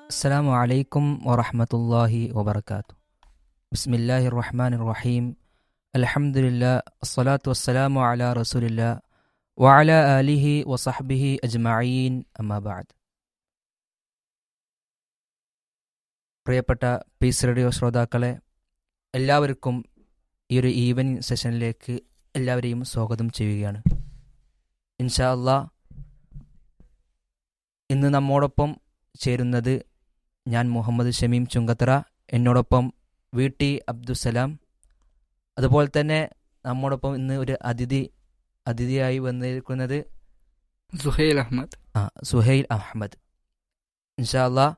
السلام عليكم ورحمة الله وبركاته بسم الله الرحمن الرحيم الحمد لله الصلاة والسلام على رسول الله وعلى آله وصحبه أجمعين أما بعد പ്രിയപ്പെട്ട piece radio ശ്രോതാക്കളെ എല്ലാവർക്കും ഈ ഒരു ഈവനിങ് സെഷനിലേക്ക് എല്ലാവരെയും സ്വാഗതം ചെയ്യുകയാണ് ഇൻഷാ അല്ലാ ഇന്ന് നമ്മോടൊപ്പം ചേരുന്നത് ഞാൻ മുഹമ്മദ് ഷമീം ചുങ്കത്തറ എന്നോടൊപ്പം വി ടി അബ്ദുസലാം അതുപോലെ തന്നെ നമ്മോടൊപ്പം ഇന്ന് ഒരു അതിഥി അതിഥിയായി വന്നിരിക്കുന്നത് സുഹൈൽ അഹമ്മദ് ആ സുഹൈൽ അഹമ്മദ് ഇൻഷാ അല്ലാ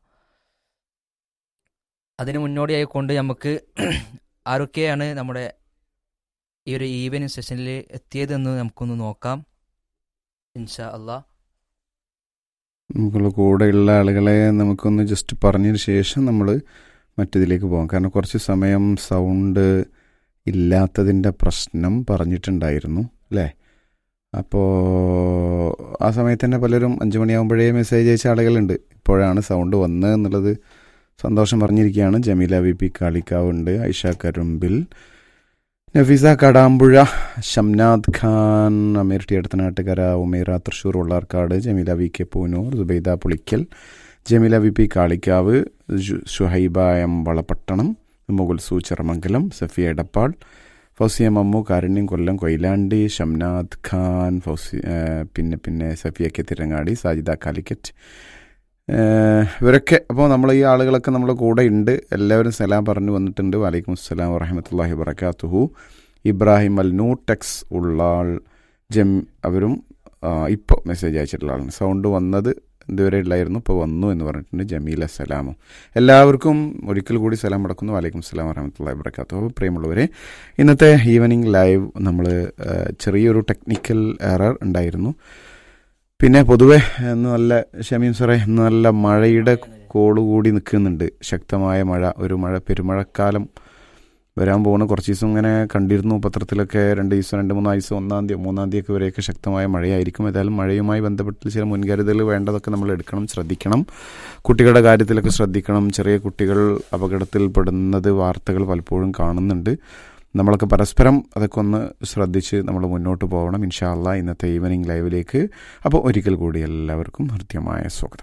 അതിന് മുന്നോടിയായിക്കൊണ്ട് നമുക്ക് ആരൊക്കെയാണ് നമ്മുടെ ഈ ഒരു ഈവനിങ് സെഷനിൽ എത്തിയതെന്ന് നമുക്കൊന്ന് നോക്കാം ഇൻഷാ അല്ലാ നമുക്കുള്ള കൂടെയുള്ള ആളുകളെ നമുക്കൊന്ന് ജസ്റ്റ് പറഞ്ഞതിന് ശേഷം നമ്മൾ മറ്റിതിലേക്ക് പോകാം കാരണം കുറച്ച് സമയം സൗണ്ട് ഇല്ലാത്തതിൻ്റെ പ്രശ്നം പറഞ്ഞിട്ടുണ്ടായിരുന്നു അല്ലേ അപ്പോൾ ആ സമയത്ത് തന്നെ പലരും അഞ്ച് മണിയാകുമ്പോഴേ മെസ്സേജ് അയച്ച ആളുകളുണ്ട് ഇപ്പോഴാണ് സൗണ്ട് വന്നത് എന്നുള്ളത് സന്തോഷം പറഞ്ഞിരിക്കുകയാണ് ജമീല വി പി കാളിക്കാവുണ്ട് ഐഷ കരുമ്പിൽ നഫീസ കടാമ്പുഴ ഷംനാദ് ഖാൻ അമീർ ടി അടുത്തനാട്ടുകര Umera Thrissur Ullarkad Jameela V K Poonoor Subaida Pulikkal Jameela V P Kalikavu ജു- ഷുഹൈബ എം വളപട്ടണം മുകുൽ സു ചെറമംഗലം സഫിയ എടപ്പാൾ ഫൗസിയ മമ്മു കാരുണ്യം കൊല്ലം കൊയിലാണ്ടി ഷംനാദ് ഖാൻ ഫൗസി ഏഹ് പിന്നെ പിന്നെ സഫിയ കെ തിരങ്ങാടി സാജിദ കാലിക്കറ്റ് ഏഹ് ഇവരൊക്കെ അപ്പോൾ നമ്മൾ ഈ ആളുകളൊക്കെ നമ്മുടെ കൂടെ ഉണ്ട് എല്ലാവരും സലാം പറഞ്ഞു വന്നിട്ടുണ്ട് വലൈക്കും അസ്സലാം വറഹമത്തല്ലാഹി വബർക്കാത്തുഹു ഇബ്രാഹിം അൽ നൂടെക്സ് ഉള്ളാൾ ജം അവരും ഇപ്പോൾ മെസ്സേജ് അയച്ചിട്ടുള്ള ആളാണ് സൗണ്ട് വന്നത് ഇതുവരെ ഉള്ളായിരുന്നു ഇപ്പോൾ വന്നു എന്ന് പറഞ്ഞിട്ടുണ്ട് ജമീൽ അസ്സലാമും എല്ലാവർക്കും ഒരിക്കൽ കൂടി സലാം അടക്കുന്നു വലൈക്കും സ്ലാം വറഹമത്തല്ലാഹി വബർക്കാത്തു അപ്പോൾ പ്രിയമുള്ളവരെ ഇന്നത്തെ ഈവനിങ് ലൈവ് നമ്മൾ ചെറിയൊരു ടെക്നിക്കൽ എറർ ഉണ്ടായിരുന്നു പിന്നെ പൊതുവെ ഇന്ന് നല്ല ഷമീം സാറേ ഇന്ന് നല്ല മഴയുടെ കോള് കൂടി നിൽക്കുന്നുണ്ട് ശക്തമായ മഴ ഒരു മഴ പെരുമഴക്കാലം വരാൻ പോകുന്ന കുറച്ച് ദിവസം ഇങ്ങനെ കണ്ടിരുന്നു പത്രത്തിലൊക്കെ രണ്ട് ദിവസം രണ്ട് മൂന്ന് ദിവസം ഒന്നാം തീയതി മൂന്നാം തീയതി ഒക്കെ വരെയൊക്കെ ശക്തമായ മഴയായിരിക്കും ഏതായാലും മഴയുമായി ബന്ധപ്പെട്ട് ചില മുൻകരുതൽ വേണ്ടതൊക്കെ നമ്മൾ എടുക്കണം ശ്രദ്ധിക്കണം കുട്ടികളുടെ കാര്യത്തിലൊക്കെ ശ്രദ്ധിക്കണം ചെറിയ കുട്ടികൾ അപകടത്തിൽപ്പെടുന്നത് വാർത്തകൾ പലപ്പോഴും കാണുന്നുണ്ട് നമ്മളൊക്കെ പരസ്പരം അതൊക്കെ ഒന്ന് ശ്രദ്ധിച്ച് നമ്മൾ മുന്നോട്ട് പോകണം ഇൻഷാല്ല ഇന്നത്തെ ഈവനിങ് ലൈവിലേക്ക് അപ്പോൾ ഒരിക്കൽ കൂടി എല്ലാവർക്കും ഹൃദ്യമായ സ്വാഗതം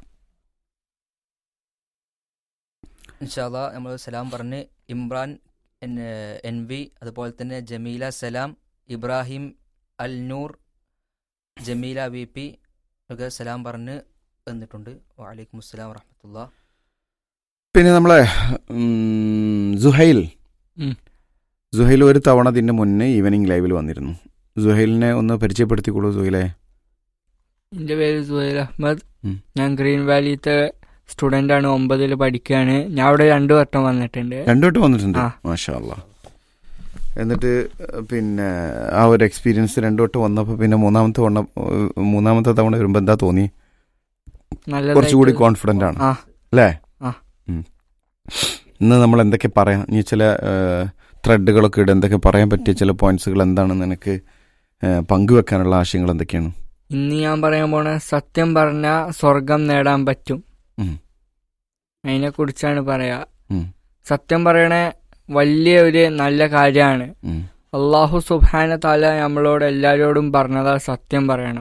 ഇൻഷാല്ല നമ്മൾ സലാം പറഞ്ഞ് ഇമ്രാൻ എൻ എൻ വി അതുപോലെ തന്നെ ജമീല സലാം ഇബ്രാഹിം അൽ നൂർ ജമീല വി പി ഒക്കെ സലാം പറഞ്ഞ് വന്നിട്ടുണ്ട് വാലൈക്കും അസ്സലാം വറഹമത്തുള്ള പിന്നെ നമ്മളെ ഉം, സുഹൈൽ ഉം. സുഹൈൽ ഒരു തവണ ഇതിന്റെ മുന്നേ ഈവനിങ് ലൈവിൽ വന്നിരുന്നു സുഹൈലിനെ ഒന്ന് പരിചയപ്പെടുത്തിക്കോളൂ സുഹൈലെ എൻ്റെ പേര് സുഹൈൽ അഹമ്മദ് ഉം. ഞാൻ ഗ്രീൻ വാലിത്തെ സ്റ്റുഡൻ്റ് ആണ് ഒമ്പതിൽ പഠിക്കുകയാണ് ഞാൻ അവിടെ രണ്ടു വട്ടം വന്നിട്ടുണ്ട് രണ്ടു വട്ടം വന്നിട്ടുണ്ട് ആ. മാഷാ അല്ലാ എന്നിട്ട് പിന്നെ ആ ഒരു എക്സ്പീരിയൻസ് രണ്ടു വട്ടം വന്നപ്പോൾ പിന്നെ മൂന്നാമത്തെ വണ്ണ മൂന്നാമത്തെ തവണ വരുമ്പോൾ എന്താ തോന്നി നല്ല കുറച്ചുകൂടി കോൺഫിഡന്റ് ആണ് ആ അല്ലേ ആ. ഉം. ഇന്ന് നമ്മൾ എന്തൊക്കെ പറയാം ഇനി ചില ത്രെഡുകളൊക്കെ ഇട എന്തൊക്കെ പറയാൻ പറ്റിയ ചില പോയിന്റ്സുകൾ എന്താണെന്ന് എനിക്ക് ഏഹ്, പങ്കുവെക്കാനുള്ള ആശയങ്ങൾ എന്തൊക്കെയാണ് ഇന്ന് ഞാൻ പറയാൻ പോണ സത്യം പറഞ്ഞ സ്വർഗം നേടാൻ പറ്റും ഉം. അതിനെ കുറിച്ചാണ് പറയാ ഉം. സത്യം പറയണ വലിയ ഒരു നല്ല കാര്യമാണ് ഉം. അള്ളാഹു സുബാന താല നമ്മളോട് എല്ലാവരോടും പറഞ്ഞതാ സത്യം പറയണം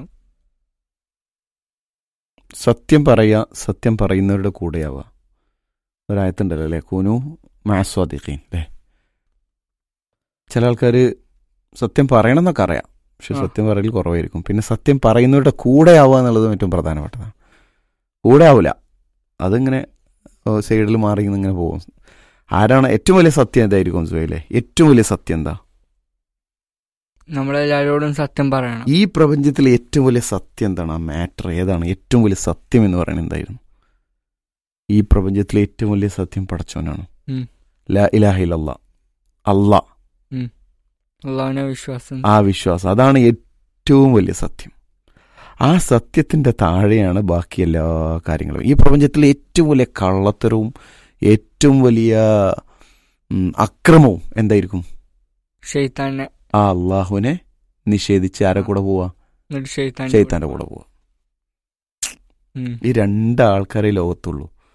സത്യം പറയുക സത്യം പറയുന്നവരുടെ കൂടെയാവുക ഒരായത്തുണ്ടല്ലോ അല്ലേ കൂനു മാസ്വാദിഖീൻ അല്ലേ ചില ആൾക്കാർ സത്യം പറയണം എന്നൊക്കെ അറിയാം പക്ഷെ ആ. സത്യം പറയൽ കുറവായിരിക്കും പിന്നെ സത്യം പറയുന്നവരുടെ കൂടെ ആവുക എന്നുള്ളത് ഏറ്റവും പ്രധാനപ്പെട്ടതാണ് കൂടെ ആവില്ല അതിങ്ങനെ സൈഡിൽ മാറി ഇങ്ങനെ പോകും ആരാണ് ഏറ്റവും വലിയ സത്യം എന്തായിരിക്കും സുഹൈലെ ഏറ്റവും വലിയ സത്യം എന്താ നമ്മളെല്ലാവരോടും സത്യം പറയണം ഈ പ്രപഞ്ചത്തിലെ ഏറ്റവും വലിയ സത്യം എന്താണ് ആ മാറ്റർ ഏതാണ് ഏറ്റവും വലിയ സത്യം എന്ന് പറയുന്നത് എന്തായിരുന്നു ഈ പ്രപഞ്ചത്തിലെ ഏറ്റവും വലിയ സത്യം പടച്ചവനാണ് ഉം. ലാ ഇലാഹ ഇല്ലല്ലാ അല്ലാ അള്ളാഹുവിനെ വിശ്വാസം ആ വിശ്വാസം അതാണ് ഏറ്റവും വലിയ സത്യം ആ സത്യത്തിന്റെ താഴെയാണ് ബാക്കി എല്ലാ കാര്യങ്ങളും ഈ പ്രപഞ്ചത്തിലെ ഏറ്റവും വലിയ കള്ളത്തരവും ഏറ്റവും വലിയ ഉം, അക്രമവും എന്തായിരിക്കും ഷെയ്ത്താനെ ആ അള്ളാഹുവിനെ നിഷേധിച്ച് ആരെ കൂടെ പോവാ എന്നിട്ട് ഷെയ്ത്താൻ ചൈത്താന്റെ കൂടെ പോവാ ഉം. ഈ രണ്ട് ആൾക്കാരെ ലോകത്തുള്ളൂ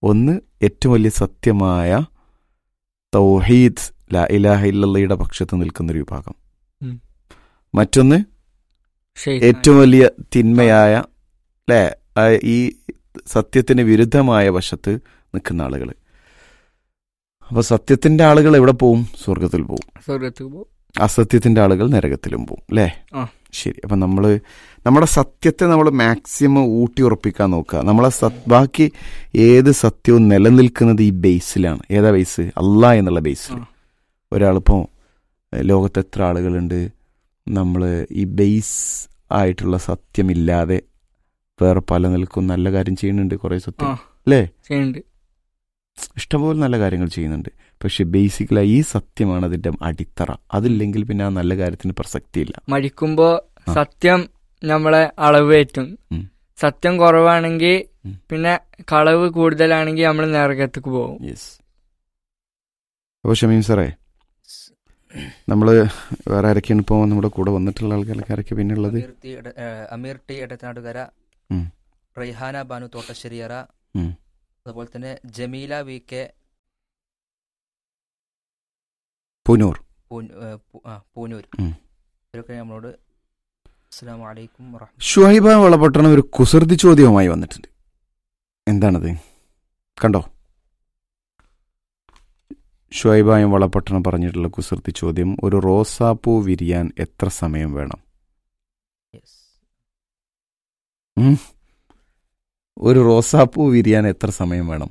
ഒന്ന് ഏറ്റവും വലിയ സത്യമായ തൗഹീദ് ലാ ഇലാഹ ഇല്ലല്ലയുടെ പക്ഷത്ത് നിൽക്കുന്നൊരു വിഭാഗം ഉം. മറ്റൊന്ന് ശൈത്താൻ. ഏറ്റവും വലിയ തിന്മയായ അല്ലേ ആ ഈ സത്യത്തിന് വിരുദ്ധമായ വശത്ത് നിൽക്കുന്ന ആളുകൾ അപ്പൊ സത്യത്തിന്റെ ആളുകൾ എവിടെ പോവും സ്വർഗത്തിൽ പോവും സ്വർഗത്തിൽ പോകും അസത്യത്തിന്റെ ആളുകൾ നരകത്തിലും പോവും അല്ലേ ആ. ശരി അപ്പൊ നമ്മള് നമ്മുടെ സത്യത്തെ നമ്മൾ മാക്സിമം ഊട്ടി ഉറപ്പിക്കാൻ നോക്കുക നമ്മളെ സത്- ബാക്കി ഏത് സത്യവും നിലനിൽക്കുന്നത് ഈ ബേസിലാണ് ഏതാ ബേസ് അല്ല എന്നുള്ള ബേസിൽ ആ. ഒരാളിപ്പോ ഏഹ്, ലോകത്ത് എത്ര ആളുകളുണ്ട് നമ്മൾ ഈ ബേസ് ആയിട്ടുള്ള സത്യമില്ലാതെ വേറെ പല നിൽക്കും നല്ല കാര്യം ചെയ്യുന്നുണ്ട് കുറെ ആ സത്യം അല്ലേ ചെയ്യുന്നുണ്ട് ഇഷ്ടംപോലെ നല്ല കാര്യങ്ങൾ ചെയ്യുന്നുണ്ട് പക്ഷെ ബേസിക്കലായി ഈ സത്യമാണ് അതിന്റെ അടിത്തറ അതില്ലെങ്കിൽ പിന്നെ ആ നല്ല കാര്യത്തിന് പ്രസക്തിയില്ല മരിക്കുമ്പോ ആ. സത്യം നമ്മളെ അളവ് ഏറ്റും ഉം. സത്യം കുറവാണെങ്കിൽ ഉം. പിന്നെ കളവ് കൂടുതലാണെങ്കിൽ നമ്മൾ നരകത്തേക്ക് പോകും യെസ് അപ്പോൾ ഷമീം സാറേ നമ്മൾ വേറെ ആരൊക്കെയാണ് ഇപ്പോൾ നമ്മുടെ കൂടെ വന്നിട്ടുള്ള ആൾക്കാരൊക്കെ ആരൊക്കെ പിന്നെ ഉള്ളത് അമീർ ടി എട- ഏഹ് അമീർ ടി എടത്തനാട്ടുകര ഉം. റൈഹാന ബാനു തോട്ടശ്ശേരിയറ ഉം. അതുപോലെ തന്നെ ജമീല വി കെ പുനൂർ പൂൻ- ഏഹ് പു- ആ, പൂനൂർ ഉം. ഇവരൊക്കെ നമ്മളോട് അസ്സാം വലൈക്കും വറഹ്മ ഷുഹൈബ വളപട്ടണം ഒരു കുസൃതി ചോദ്യവുമായി വന്നിട്ടുണ്ട് എന്താണത് കണ്ടോ ഷുഹൈബായും വളപട്ടണം പറഞ്ഞിട്ടുള്ള കുസൃതി ചോദ്യം ഒരു റോസാപ്പൂ വിരിയാൻ എത്ര സമയം വേണം യെസ് ഉം? ഒരു റോസാപ്പൂ വിരിയാൻ എത്ര സമയം വേണം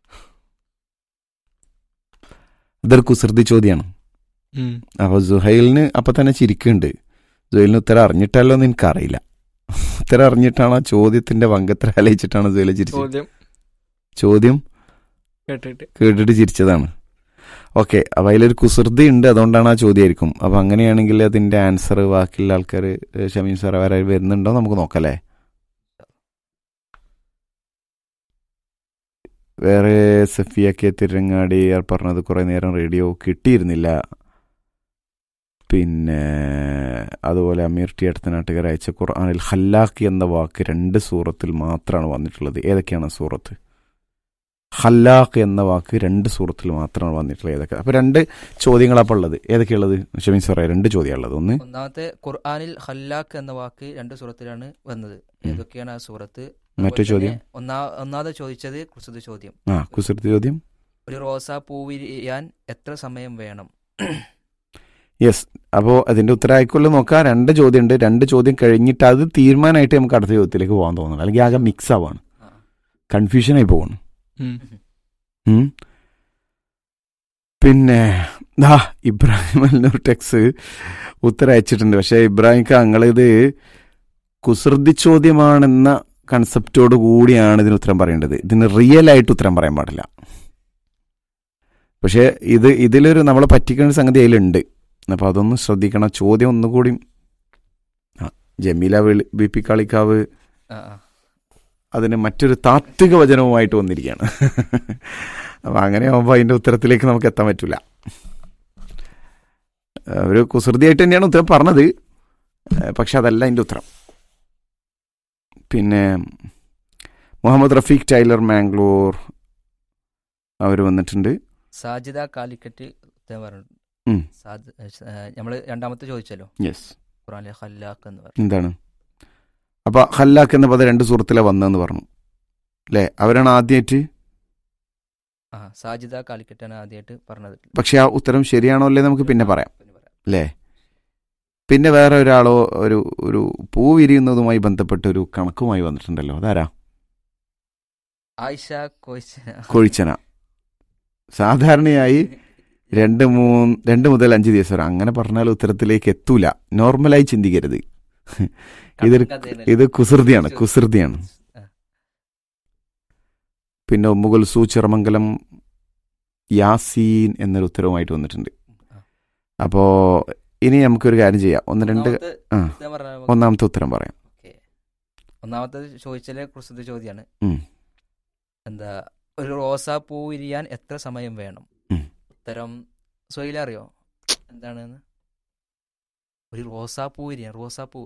ഇതൊരു കുസൃതി ചോദ്യമാണ് ഉം. അപ്പൊ സുഹൈലിന് അപ്പൊ തന്നെ ചിരിക്കുന്നുണ്ട് സുഹൈലിന് ഉത്തരം അറിഞ്ഞിട്ടല്ലോ എന്ന് എനിക്കറിയില്ല ഉത്തരം അറിഞ്ഞിട്ടാണ് ആ ചോദ്യത്തിന്റെ വങ്കത്ര ആലോചിച്ചിട്ടാണ് സുഹൈൽ ചിരിച്ചത് ചോദ്യം ചോദ്യം കേട്ടിട്ട് കേട്ടിട്ട് ചിരിച്ചതാണ് ഓക്കെ അപ്പൊ അതിലൊരു കുസൃതി ഉണ്ട് അതുകൊണ്ടാണ് ആ ചോദ്യമായിരിക്കും അപ്പൊ അങ്ങനെയാണെങ്കിൽ അതിന്റെ ആൻസർ ബാക്കിയുള്ള ആൾക്കാർ ഷമീം സാർ വേറെ വരുന്നുണ്ടോ നമുക്ക് നോക്കല്ലേ വേറെ സഫിയ കെ തിരങ്ങാടി പറഞ്ഞത് കുറെ നേരം റേഡിയോ കിട്ടിയിരുന്നില്ല പിന്നെ അതുപോലെ അമീർ ടി അടുത്ത നാട്ടുകാർ അയച്ച ഖുർആാനിൽ ഹല്ലാഖ് എന്ന വാക്ക് രണ്ട് സൂറത്തിൽ മാത്രമാണ് വന്നിട്ടുള്ളത് ഏതൊക്കെയാണ് ആ സൂറത്ത് ഹല്ലാഖ് എന്ന വാക്ക് രണ്ട് സൂറത്തിൽ മാത്രമാണ് വന്നിട്ടുള്ളത് ഏതൊക്കെ അപ്പൊ രണ്ട് ചോദ്യങ്ങളാണ് അപ്പോൾ ഉള്ളത് ഏതൊക്കെയുള്ളത് ഷമീൻ സാറേ രണ്ട് ചോദ്യമുള്ളത് ഒന്ന് ഒന്നാമത്തെ ഖുർആനിൽ ഹല്ലാക്ക് എന്ന വാക്ക് രണ്ട് സൂറത്തിലാണ് വന്നത് ഉം. ഏതൊക്കെയാണ് ആ സൂറത്ത് മറ്റു അതുപോലെ ചോദ്യം തന്നെ ഒന്നാ ഒന്നാമത് ചോദിച്ചത് കുസൃതി ചോദ്യം ആ കുസൃതി ചോദ്യം ഒരു റോസാ പൂവിരിയാൻ എത്ര സമയം വേണം യെസ് അപ്പോൾ അതിന്റെ ഉത്തരം ആയിക്കൊല്ലോ നോക്കാം രണ്ട് ചോദ്യമുണ്ട് രണ്ട് ചോദ്യം കഴിഞ്ഞിട്ട് അത് തീരുമാനമായിട്ട് നമുക്ക് അടുത്ത ചോദ്യത്തിലേക്ക് പോകാൻ തോന്നുന്നു അല്ലെങ്കിൽ ആകെ മിക്സ് ആവാണ് ആ. കൺഫ്യൂഷനായി പോകണം ഉം. ഉം. പിന്നെ ദാ ഇബ്രാഹിം അല്ലൂർ ടെക്സ് ഉത്തരം അയച്ചിട്ടുണ്ട് പക്ഷേ ഇബ്രാഹിംക്ക് അങ്ങളിത് കുസൃതി ചോദ്യമാണെന്ന കൺസെപ്റ്റോട് കൂടിയാണ് ഇതിന് ഉത്തരം പറയേണ്ടത് ഇതിന് റിയൽ ആയിട്ട് ഉത്തരം പറയാൻ പാടില്ല പക്ഷേ ഇത് ഇതിലൊരു നമ്മളെ പറ്റിക്കുന്ന സംഗതി അതിലുണ്ട് അപ്പൊ അതൊന്ന് ശ്രദ്ധിക്കണം ചോദ്യം ഒന്നുകൂടി ആ, ജമീല വിളി- ബി പി കളിക്കാവ് ആ, ആ. അതിന് മറ്റൊരു താത്വിക വചനവുമായിട്ട് വന്നിരിക്കുകയാണ് അപ്പൊ അങ്ങനെ ആകുമ്പോൾ അതിന്റെ ഉത്തരത്തിലേക്ക് നമുക്ക് എത്താൻ പറ്റില്ല ഒരു കുസൃതിയായിട്ട് തന്നെയാണ് ഉത്തരം പറഞ്ഞത് ഏഹ് പക്ഷെ അതല്ല അതിന്റെ ഉത്തരം പിന്നെ മുഹമ്മദ് റഫീഖ് ടൈലർ മാംഗ്ലൂർ അവർ വന്നിട്ടുണ്ട് സാജിദ കാലിക്കറ്റ് ഉത്തരം പറഞ്ഞു ഉം. നമ്മൾ രണ്ടാമത്തെ ചോദിച്ചല്ലോ യെസ് ഖുറാനിലെ ഹല്ലാക്ക് എന്ന് പറഞ്ഞു എന്താണ് അപ്പൊ ഹല്ലാക്ക് എന്ന പദം രണ്ട് സുഹൃത്തിലെ വന്നതെന്ന് പറഞ്ഞു അല്ലേ അവരാണ് ആദ്യമായിട്ട് ആ സാജിദ കാലിക്കറ്റാണ് ആദ്യമായിട്ട് പറഞ്ഞത് പക്ഷെ ആ ഉത്തരം ശരിയാണോ അല്ലേ നമുക്ക് പിന്നെ പറയാം പിന്നെ പറയാം അല്ലേ പിന്നെ വേറെ ഒരാളോ ഒരു ഒരു പൂ വിരിയുന്നതുമായി ബന്ധപ്പെട്ട ഒരു കണക്കുമായി വന്നിട്ടുണ്ടല്ലോ അതാരാ ആയിഷ കോയ്ച്ചന കൊഴിച്ചന സാധാരണയായി രണ്ട് മൂന്ന് രണ്ട് മുതൽ അഞ്ച് ദിവസം വരെ അങ്ങനെ പറഞ്ഞാൽ ഉത്തരത്തിലേക്ക് എത്തൂല നോർമലായി ചിന്തിക്കരുത് ഇതൊരു ഇത് കുസൃതിയാണ് കുസൃതിയാണ് ആ. പിന്നെ ഒമ്മുകുൽസു ചിറമംഗലം യാസീൻ എന്നൊരു ഉത്തരവുമായിട്ട് വന്നിട്ടുണ്ട് ആ. അപ്പോ ഇനി നമുക്കൊരു കാര്യം ചെയ്യാം ഒന്ന് രണ്ട് ഒന്നാമത്തെ ആ. ഉത്തരം പറഞ്ഞാൽ നമുക്ക് ഒന്നാമത്തെ ഉത്തരം പറയാം ഓക്കേ. ഒന്നാമത്തെ ചോദിച്ചാലെ കുറിച്ചത് ചോദ്യമാണ് ഉം. എന്താ ഒരു റോസാ പൂ വിരിയാൻ എത്ര സമയം വേണം ഉം. ഉത്തരം സ്വയില അറിയോ എന്താണെന്ന് ഒരു റോസാ പൂ വിരിയാൻ റോസാ പൂ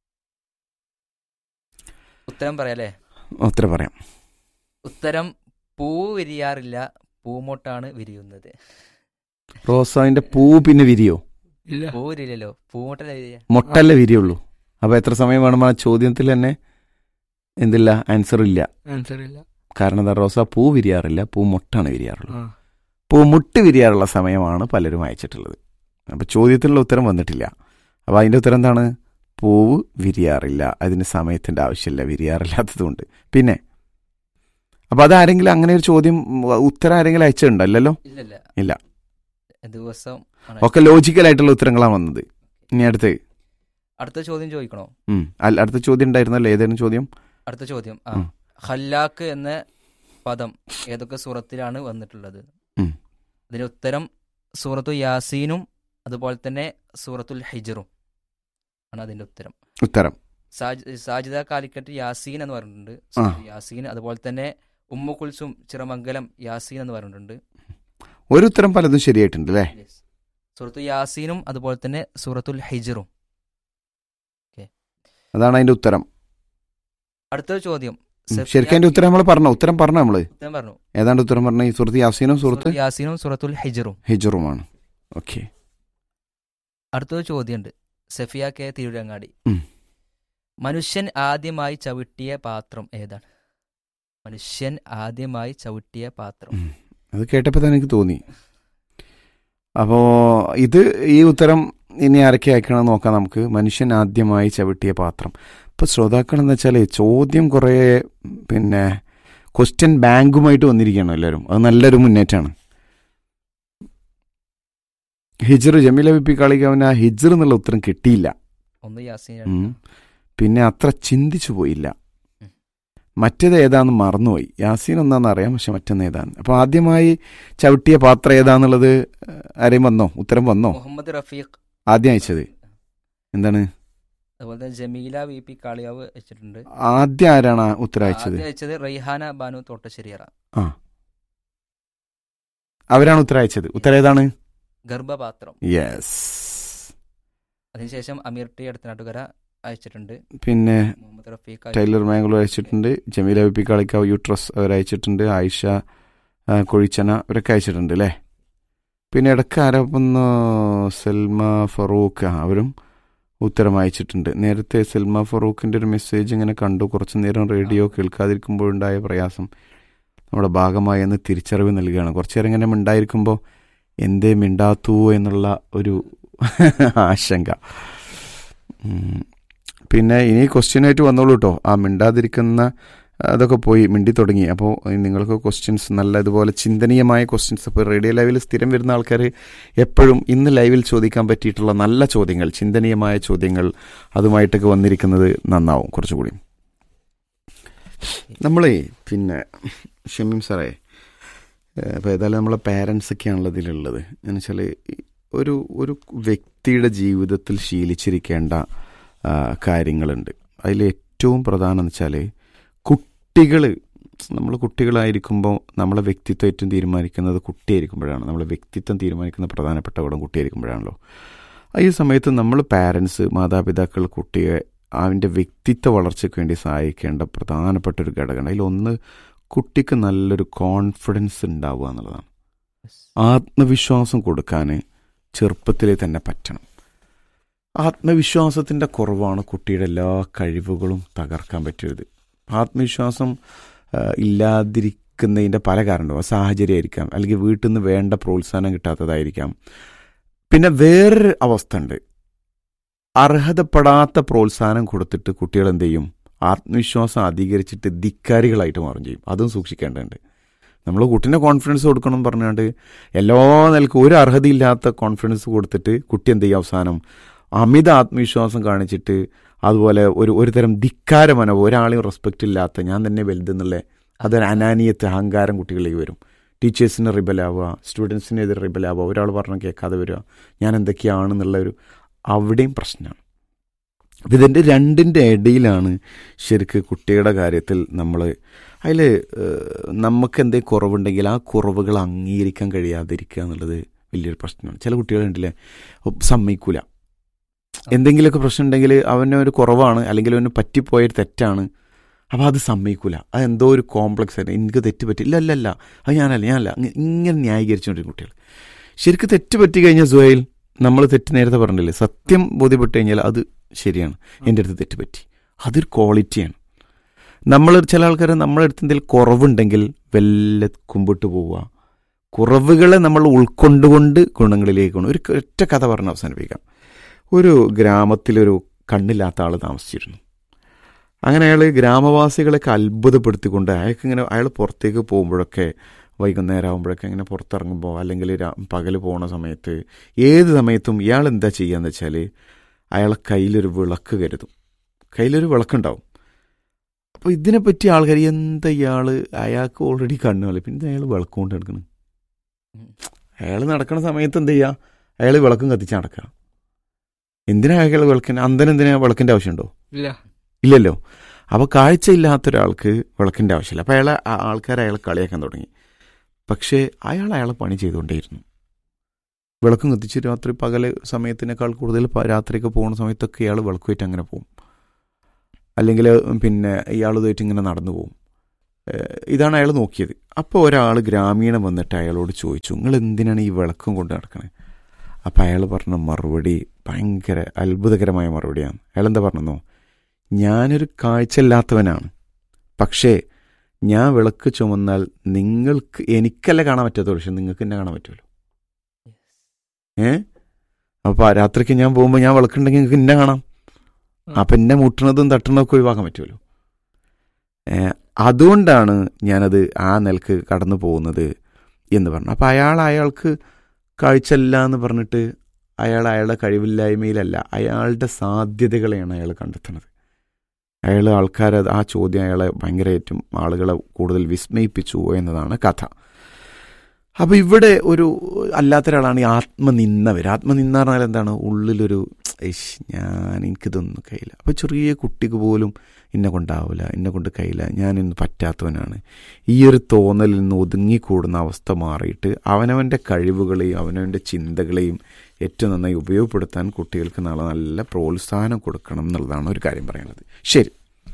ഉത്തരം പറയാലേ ഉത്തരം പറയാം ഉത്തരം പൂ വിരിയാറില്ല പൂമൊട്ടാണ് വിരിയുന്നത് റോസാവിന്റെ പൂ പിന്നെ വിരിയോ ഇല്ല പൂ വിരിയില്ലല്ലോ പൂമൊട്ടല്ല വിരിയ മുട്ടല്ലേ വിരിയുള്ളൂ അപ്പൊ എത്ര സമയം വേണം ആ ചോദ്യത്തിൽ തന്നെ എന്തില്ല ആൻസർ ഇല്ല ആൻസർ ഇല്ല കാരണം എന്താ റോസ പൂ വിരിയാറില്ല പൂ മുട്ടാണ് വിരിയാറുള്ളത് ആ പൂ മുട്ട് വിരിയാറുള്ള സമയമാണ് പലരും അയച്ചിട്ടുള്ളത് അപ്പൊ ചോദ്യത്തിനുള്ള ഉത്തരം വന്നിട്ടില്ല അപ്പൊ അതിന്റെ ഉത്തരം എന്താണ് പൂവ് വിരിയാറില്ല അതിന് സമയത്തിന്റെ ആവശ്യമില്ല വിരിയാറില്ലാത്തതുകൊണ്ട് പിന്നെ അപ്പൊ അതാരെങ്കിലും അങ്ങനെ ഒരു ചോദ്യം ഉം, ഉത്തരം ആരെങ്കിലും അയച്ചിട്ടുണ്ടല്ലോ ഇല്ലല്ല ഇല്ല. ദിവസം ആണ്. ഒക്കെ ലോജിക്കൽ ആയിട്ടുള്ള ഉത്തരങ്ങളാണ് വന്നത് ഇനി അടുത്ത് അടുത്ത ചോദ്യം ചോദിക്കണോ ഉം. അല്ല, അടുത്ത ചോദ്യം ഉണ്ടായിരുന്നല്ലോ ഏതായിരുന്നു ചോദ്യം അടുത്ത ചോദ്യം ആ ഉം. ഹല്ലാക്ക് എന്ന പദം ഏതൊക്കെ സൂറത്തിലാണ് വന്നിട്ടുള്ളത് ഉം. ഇതിന് ഉത്തരം സൂറത്തു യാസീനും അതുപോലെ തന്നെ സൂറത്തുൽ ഹിജറും ആണ് അതിന്റെ ഉത്തരം ഉത്തരം സാജ് സാജിദ കാലിക്കറ്റ് യാസീൻ എന്ന് പറഞ്ഞിട്ടുണ്ട് സൂറത്ത് യാസീൻ അതുപോലെ തന്നെ ഉമ്മു കുൽസും ചിറമംഗലം യാസീൻ എന്ന് പറഞ്ഞിട്ടുണ്ട് ഒരു ഉത്തരം പലതും ശരിയായിട്ടുണ്ട് അല്ലേ സൂറത്തു യാസീനും അതുപോലെ തന്നെ സൂറത്തുൽ ഹിജറും അതാണ് അതിന്റെ ഉത്തരം അടുത്ത ചോദ്യം ഉം. സഫിയ ശരിക്കും അതിന്റെ ഉത്തരം നമ്മൾ പറഞ്ഞോ ഉത്തരം പറഞ്ഞോ നമ്മള് ഉത്തരം പറഞ്ഞു ഏതാണ്ട് ഉത്തരം പറഞ്ഞ ഈ സുഹൃത്ത് യാസീനും സുഹൃത്ത് സൂറത്തു യാസീനും സൂറത്തുൽ ഹിജറും ഹിജറുമാണ് ഓക്കെ അടുത്തൊരു ചോദ്യമുണ്ട് സഫിയ കെ തിരുരങ്ങാടി ഉം. മനുഷ്യൻ ആദ്യമായി ചവിട്ടിയ പാത്രം ഏതാണ് മനുഷ്യൻ ആദ്യമായി ചവിട്ടിയ പാത്രം ഉം. അത് കേട്ടപ്പോൾ തന്നെ എനിക്ക് തോന്നി അപ്പോ ഇത് ഈ ഉത്തരം ഇനി ആരൊക്കെ അയക്കണം നോക്കാം നമുക്ക് മനുഷ്യൻ ആദ്യമായി ചവിട്ടിയ പാത്രം ഇപ്പൊ ശ്രോതാക്കൾ എന്ന് വെച്ചാൽ ചോദ്യം കുറേ പിന്നെ ക്വസ്റ്റ്യൻ ബാങ്കുമായിട്ട് വന്നിരിക്കുകയാണ് എല്ലാവരും അത് നല്ലൊരു മുന്നേറ്റമാണ് ഹിജർ ജമീല ബിപ്പി കളിക്കവന് ആ ഹിജർ എന്നുള്ള ഉത്തരം കിട്ടിയില്ല ഒന്ന് യാസീൻ ഉം. പിന്നെ അത്ര ചിന്തിച്ചു പോയില്ല ഉം. മറ്റേത് ഏതാന്ന് മറന്നുപോയി യാസീൻ ഒന്നാന്ന് അറിയാം പക്ഷെ മറ്റൊന്ന് ഏതാണ് അപ്പൊ ആദ്യമായി ചവിട്ടിയ പാത്രം ഏതാന്നുള്ളത് ആരെയും വന്നോ ഉത്തരം വന്നോ മുഹമ്മദ് റഫീഖ് ആദ്യം അയച്ചത് എന്താണ് അതുപോലെ തന്നെ ജമീല വി പി കാളിയാവ് വെച്ചിട്ടുണ്ട് ആദ്യം ആരാണ് ആ ഉത്തരം അയച്ചത് ആദ്യം അയച്ചത് റൈഹാന ബാനു തോട്ടശ്ശേരിയറ ആ അവരാണ് ഉത്തരം അയച്ചത് ഉത്തരം ഏതാണ് ഗർഭപാത്രം യെസ് അതിനുശേഷം അമീർ ടി അടുത്തനാട്ടുകര അയച്ചിട്ടുണ്ട് പിന്നെ മുഹമ്മദ് റഫീഖ് ടൈലർ മാംഗ്ലൂർ അയച്ചിട്ടുണ്ട് Jameela B P Kalikavu uterus അവർ അയച്ചിട്ടുണ്ട് ആയിഷ ആ, കൊഴിച്ചന അവരൊക്കെ അയച്ചിട്ടുണ്ട് അല്ലേ പിന്നെ ഇടയ്ക്ക് ആരോപുന്ന സൽമ ഫറൂഖ് ആ, അവരും ഉത്തരം അയച്ചിട്ടുണ്ട് നേരത്തെ സൽമ ഫറൂഖിന്റെ ഒരു മെസ്സേജ് ഇങ്ങനെ കണ്ടു കുറച്ചു നേരം റേഡിയോ കേൾക്കാതിരിക്കുമ്പോഴുണ്ടായ പ്രയാസം നമ്മുടെ ഭാഗമായി എന്ന് തിരിച്ചറിവ് നൽകുകയാണ് കുറച്ചു നേരം ഇങ്ങനെ മിണ്ടായിരിക്കുമ്പോൾ എന്തേ മിണ്ടാത്തു എന്നുള്ള ഒരു ആശങ്ക ഉം. പിന്നെ ഇനി ക്വസ്റ്റ്യനായിട്ട് വന്നോളൂ കേട്ടോ ആ മിണ്ടാതിരിക്കുന്ന അതൊക്കെ പോയി മിണ്ടി തുടങ്ങി അപ്പോൾ നിങ്ങൾക്ക് ക്വസ്റ്റ്യൻസ് നല്ല ഇതുപോലെ ചിന്തനീയമായ ക്വസ്റ്റ്യൻസ് ഇപ്പോൾ റേഡിയോ ലൈവിൽ സ്ഥിരം വരുന്ന ആൾക്കാർ എപ്പോഴും ഇന്ന് ലൈവിൽ ചോദിക്കാൻ പറ്റിയിട്ടുള്ള നല്ല ചോദ്യങ്ങൾ ചിന്തനീയമായ ചോദ്യങ്ങൾ അതുമായിട്ടൊക്കെ വന്നിരിക്കുന്നത് നന്നാവും കുറച്ചുകൂടി നമ്മളേ പിന്നെ ഷമീം സാറേ അപ്പോൾ ഏതായാലും നമ്മളെ പാരൻസ് ഒക്കെയാണല്ലോ ഇതിലുള്ളത് എന്ന് വെച്ചാൽ ഒരു ഒരു വ്യക്തിയുടെ ജീവിതത്തിൽ ശീലിച്ചിരിക്കേണ്ട ആ, കാര്യങ്ങളുണ്ട് അതിൽ ഏറ്റവും പ്രധാനം എന്ന് വെച്ചാൽ കുട്ടികൾ നമ്മൾ കുട്ടികളായിരിക്കുമ്പോൾ നമ്മളെ വ്യക്തിത്വം ഏറ്റവും തീരുമാനിക്കുന്നത് കുട്ടിയായിരിക്കുമ്പോഴാണ് നമ്മളെ വ്യക്തിത്വം തീരുമാനിക്കുന്ന പ്രധാനപ്പെട്ട ഘടകം കുട്ടിയായിരിക്കുമ്പോഴാണല്ലോ ഈ സമയത്ത് നമ്മൾ പാരൻസ് മാതാപിതാക്കൾ കുട്ടിയെ അവൻ്റെ വ്യക്തിത്വ വളർച്ചയ്ക്ക് വേണ്ടി സഹായിക്കേണ്ട പ്രധാനപ്പെട്ട ഒരു ഘടകമാണ് അതിലൊന്ന് കുട്ടിക്ക് നല്ലൊരു കോൺഫിഡൻസ് ഉണ്ടാവുക എന്നുള്ളതാണ് ആത്മവിശ്വാസം കൊടുക്കാൻ ചെറുപ്പത്തിലേ തന്നെ പറ്റണം ആത്മവിശ്വാസത്തിൻ്റെ കുറവാണ് കുട്ടിയുടെ എല്ലാ കഴിവുകളും തകർക്കാൻ പറ്റിയത് ആത്മവിശ്വാസം ആ, ഇല്ലാതിരിക്കുന്നതിൻ്റെ പല കാരണവും സാഹചര്യമായിരിക്കാം അല്ലെങ്കിൽ വീട്ടിൽ നിന്ന് വേണ്ട പ്രോത്സാഹനം കിട്ടാത്തതായിരിക്കാം പിന്നെ വേറൊരു അവസ്ഥ ഉണ്ട് അർഹതപ്പെടാത്ത പ്രോത്സാഹനം കൊടുത്തിട്ട് കുട്ടികൾ എന്ത് ചെയ്യും ആത്മവിശ്വാസം അധികരിച്ചിട്ട് ധിക്കാരികളായിട്ട് മാറും ചെയ്യും അതും സൂക്ഷിക്കേണ്ടതുണ്ട് നമ്മൾ കുട്ടീനെ കോൺഫിഡൻസ് കൊടുക്കണം എന്ന് പറഞ്ഞുകൊണ്ട് എല്ലാ നിലക്കും ഒരു അർഹതയില്ലാത്ത കോൺഫിഡൻസ് കൊടുത്തിട്ട് കുട്ടി എന്ത് ചെയ്യും അവസാനം അമിത ആത്മവിശ്വാസം കാണിച്ചിട്ട് അതുപോലെ ഒരു ഒരു തരം ധിക്കാര മനോ ഒരാളെയും റെസ്പെക്റ്റ് ഇല്ലാത്ത ഞാൻ തന്നെ വലുതെന്നുള്ള അതൊരു അനാനിയത്ത് അഹങ്കാരം കുട്ടികളിലേക്ക് വരും ടീച്ചേഴ്സിന് റിബലാവുക സ്റ്റുഡൻസിനെതിരെ റിബലാവുക ഒരാൾ പറഞ്ഞ കേൾക്കാതെ വരിക ഞാൻ എന്തൊക്കെയാണെന്നുള്ള ഒരു അവിടെയും പ്രശ്നമാണ് അപ്പം ഇതിൻ്റെ രണ്ടിൻ്റെ ഇടയിലാണ് ശരിക്ക് കുട്ടിയുടെ കാര്യത്തിൽ നമ്മൾ അതിൽ നമുക്ക് എന്തെങ്കിലും കുറവുണ്ടെങ്കിൽ ആ കുറവുകൾ അംഗീകരിക്കാൻ കഴിയാതിരിക്കുക എന്നുള്ളത് വലിയൊരു പ്രശ്നമാണ് ചില കുട്ടികളുണ്ടല്ലേ സമ്മതിക്കൂല എന്തെങ്കിലുമൊക്കെ പ്രശ്നം ഉണ്ടെങ്കിൽ അവന് ഒരു കുറവാണ് അല്ലെങ്കിൽ അവന് പറ്റിപ്പോയൊരു തെറ്റാണ് അപ്പോൾ അത് സമ്മതിക്കൂല അത് എന്തോ ഒരു കോംപ്ലക്സ് ആയിരുന്നു എനിക്ക് തെറ്റ് പറ്റി ഇല്ല അല്ല അല്ല അത് ഞാനല്ല ഞാനല്ല ഇങ്ങ- ഇങ്ങനെ ന്യായീകരിച്ചുകൊണ്ടിരിക്കും കുട്ടികൾ ശരിക്കും തെറ്റ് പറ്റി കഴിഞ്ഞാൽ സുഹൈൽ നമ്മൾ തെറ്റ് നേരത്തെ പറഞ്ഞില്ലേ സത്യം ബോധ്യപ്പെട്ട് കഴിഞ്ഞാൽ അത് ശരിയാണ് എൻ്റെ അടുത്ത് തെറ്റ് പറ്റി അതൊരു ക്വാളിറ്റിയാണ് നമ്മൾ ചില ആൾക്കാർ നമ്മുടെ അടുത്ത് എന്തെങ്കിലും കുറവുണ്ടെങ്കിൽ വല്ല കുമ്പിട്ട് പോവുക കുറവുകളെ നമ്മൾ ഉൾക്കൊണ്ടുകൊണ്ട് ഗുണങ്ങളിലേക്ക് കൊണ്ട് ഒരു ഒറ്റ കഥ പറഞ്ഞ് അവസാനിപ്പിക്കാം ഒരു ഗ്രാമത്തിലൊരു കണ്ണില്ലാത്ത ആൾ താമസിച്ചിരുന്നു അങ്ങനെ അയാൾ ഗ്രാമവാസികളെയൊക്കെ അത്ഭുതപ്പെടുത്തിക്കൊണ്ട് അയാൾക്ക് ഇങ്ങനെ അയാൾ പുറത്തേക്ക് പോകുമ്പോഴൊക്കെ വൈകുന്നേരം ആകുമ്പോഴൊക്കെ ഇങ്ങനെ പുറത്തിറങ്ങുമ്പോൾ അല്ലെങ്കിൽ പകൽ പോണ സമയത്ത് ഏത് സമയത്തും ഇയാൾ എന്താ ചെയ്യാന്ന് വെച്ചാൽ അയാളെ കയ്യിലൊരു വിളക്ക് കരുതും കയ്യിലൊരു വിളക്കുണ്ടാവും അപ്പോൾ ഇതിനെപ്പറ്റി ആൾക്കാർ എന്താ ഇയാൾ അയാൾക്ക് ഓൾറെഡി കണ്ണുകളി പിന്നെ അയാൾ വിളക്ക് കൊണ്ട് എടുക്കണം ഉം. അയാൾ നടക്കുന്ന സമയത്ത് എന്ത് ചെയ്യുക അയാൾ വിളക്കും കത്തിച്ച് നടക്കുക എന്തിനാ അയാൾ വിളക്കിന് അന്തരം എന്തിനാ വിളക്കിൻ്റെ ആവശ്യമുണ്ടോ ഇല്ല ഇല്ലല്ലോ അപ്പോൾ കാഴ്ചയില്ലാത്ത ഒരാൾക്ക് വിളക്കിൻ്റെ ആവശ്യമില്ല അപ്പോൾ അയാളെ ആ ആൾക്കാർ അയാളെ കളിയാക്കാൻ തുടങ്ങി പക്ഷേ അയാൾ അയാളെ പണി ചെയ്തുകൊണ്ടേയിരുന്നു വിളക്കും കത്തിച്ച് രാത്രി പകല് സമയത്തിനേക്കാൾ കൂടുതൽ പ- രാത്രിയൊക്കെ പോകുന്ന സമയത്തൊക്കെ ഇയാൾ വിളക്കുമായിട്ട് അങ്ങനെ പോകും അല്ലെങ്കിൽ പിന്നെ ഇയാൾ ഇതായിട്ട് ഇങ്ങനെ നടന്നു പോകും ഏഹ് ഇതാണ് അയാൾ നോക്കിയത് അപ്പോൾ ഒരാൾ ഗ്രാമീണം വന്നിട്ട് അയാളോട് ചോദിച്ചു നിങ്ങൾ എന്തിനാണ് ഈ വിളക്കും കൊണ്ട് നടക്കണേ അപ്പം അയാൾ പറഞ്ഞ മറുപടി ഭയങ്കര അത്ഭുതകരമായ മറുപടിയാണ് അയാൾ എന്താ പറഞ്ഞോ ഞാനൊരു കാഴ്ചയില്ലാത്തവനാണ് പക്ഷേ ഞാൻ വിളക്ക് ചുമന്നാൽ നിങ്ങൾക്ക് എനിക്കല്ല കാണാൻ പറ്റാത്തുള്ളൂ പക്ഷെ നിങ്ങൾക്ക് എന്നെ കാണാൻ പറ്റുമല്ലോ ഏ അപ്പോൾ രാത്രിക്ക് ഞാൻ പോകുമ്പോൾ ഞാൻ വിളക്കുണ്ടെങ്കിൽ നിങ്ങൾക്ക് എന്നെ കാണാം അപ്പം എന്നെ മുട്ടണതും തട്ടണതൊക്കെ ഒഴിവാക്കാൻ പറ്റുമല്ലോ ഏ, അതുകൊണ്ടാണ് ഞാനത് ആ നിലക്ക് കടന്നു പോകുന്നത് എന്ന് പറഞ്ഞു അപ്പം അയാൾ അയാൾക്ക് കാഴ്ചയില്ല എന്ന് പറഞ്ഞിട്ട് അയാൾ അയാളുടെ കഴിവില്ലായ്മയിലല്ല അയാളുടെ സാധ്യതകളെയാണ് അയാൾ കണ്ടെത്തുന്നത് അയാൾ ആൾക്കാരെ ആ ചോദ്യം അയാളെ ഭയങ്കരമായിട്ടും ആളുകളെ കൂടുതൽ വിസ്മയിപ്പിച്ചു എന്നതാണ് കഥ അപ്പോൾ ഇവിടെ ഒരു അല്ലാത്ത ഒരാളാണ് ഈ ആത്മനിന്നവർ ആത്മനിന്ന പറഞ്ഞാൽ എന്താണ് ഉള്ളിലൊരു "ഇഷ്, ഞാൻ എനിക്കിതൊന്നും കഴിയില്ല അപ്പോൾ ചെറിയ കുട്ടിക്ക് പോലും എന്നെ കൊണ്ടാവില്ല എന്നെ കൊണ്ട് കഴിയില്ല ഞാനിന്ന് പറ്റാത്തവനാണ് ഈ ഒരു തോന്നലിൽ നിന്ന് ഒതുങ്ങിക്കൂടുന്ന അവസ്ഥ മാറിയിട്ട് അവനവൻ്റെ കഴിവുകളെയും അവനവൻ്റെ ചിന്തകളെയും ഏറ്റവും നന്നായി ഉപയോഗപ്പെടുത്താൻ കുട്ടികൾക്ക് നാളെ നല്ല പ്രോത്സാഹനം കൊടുക്കണം എന്നുള്ളതാണ് ഒരു കാര്യം പറയാനുള്ളത് ശരി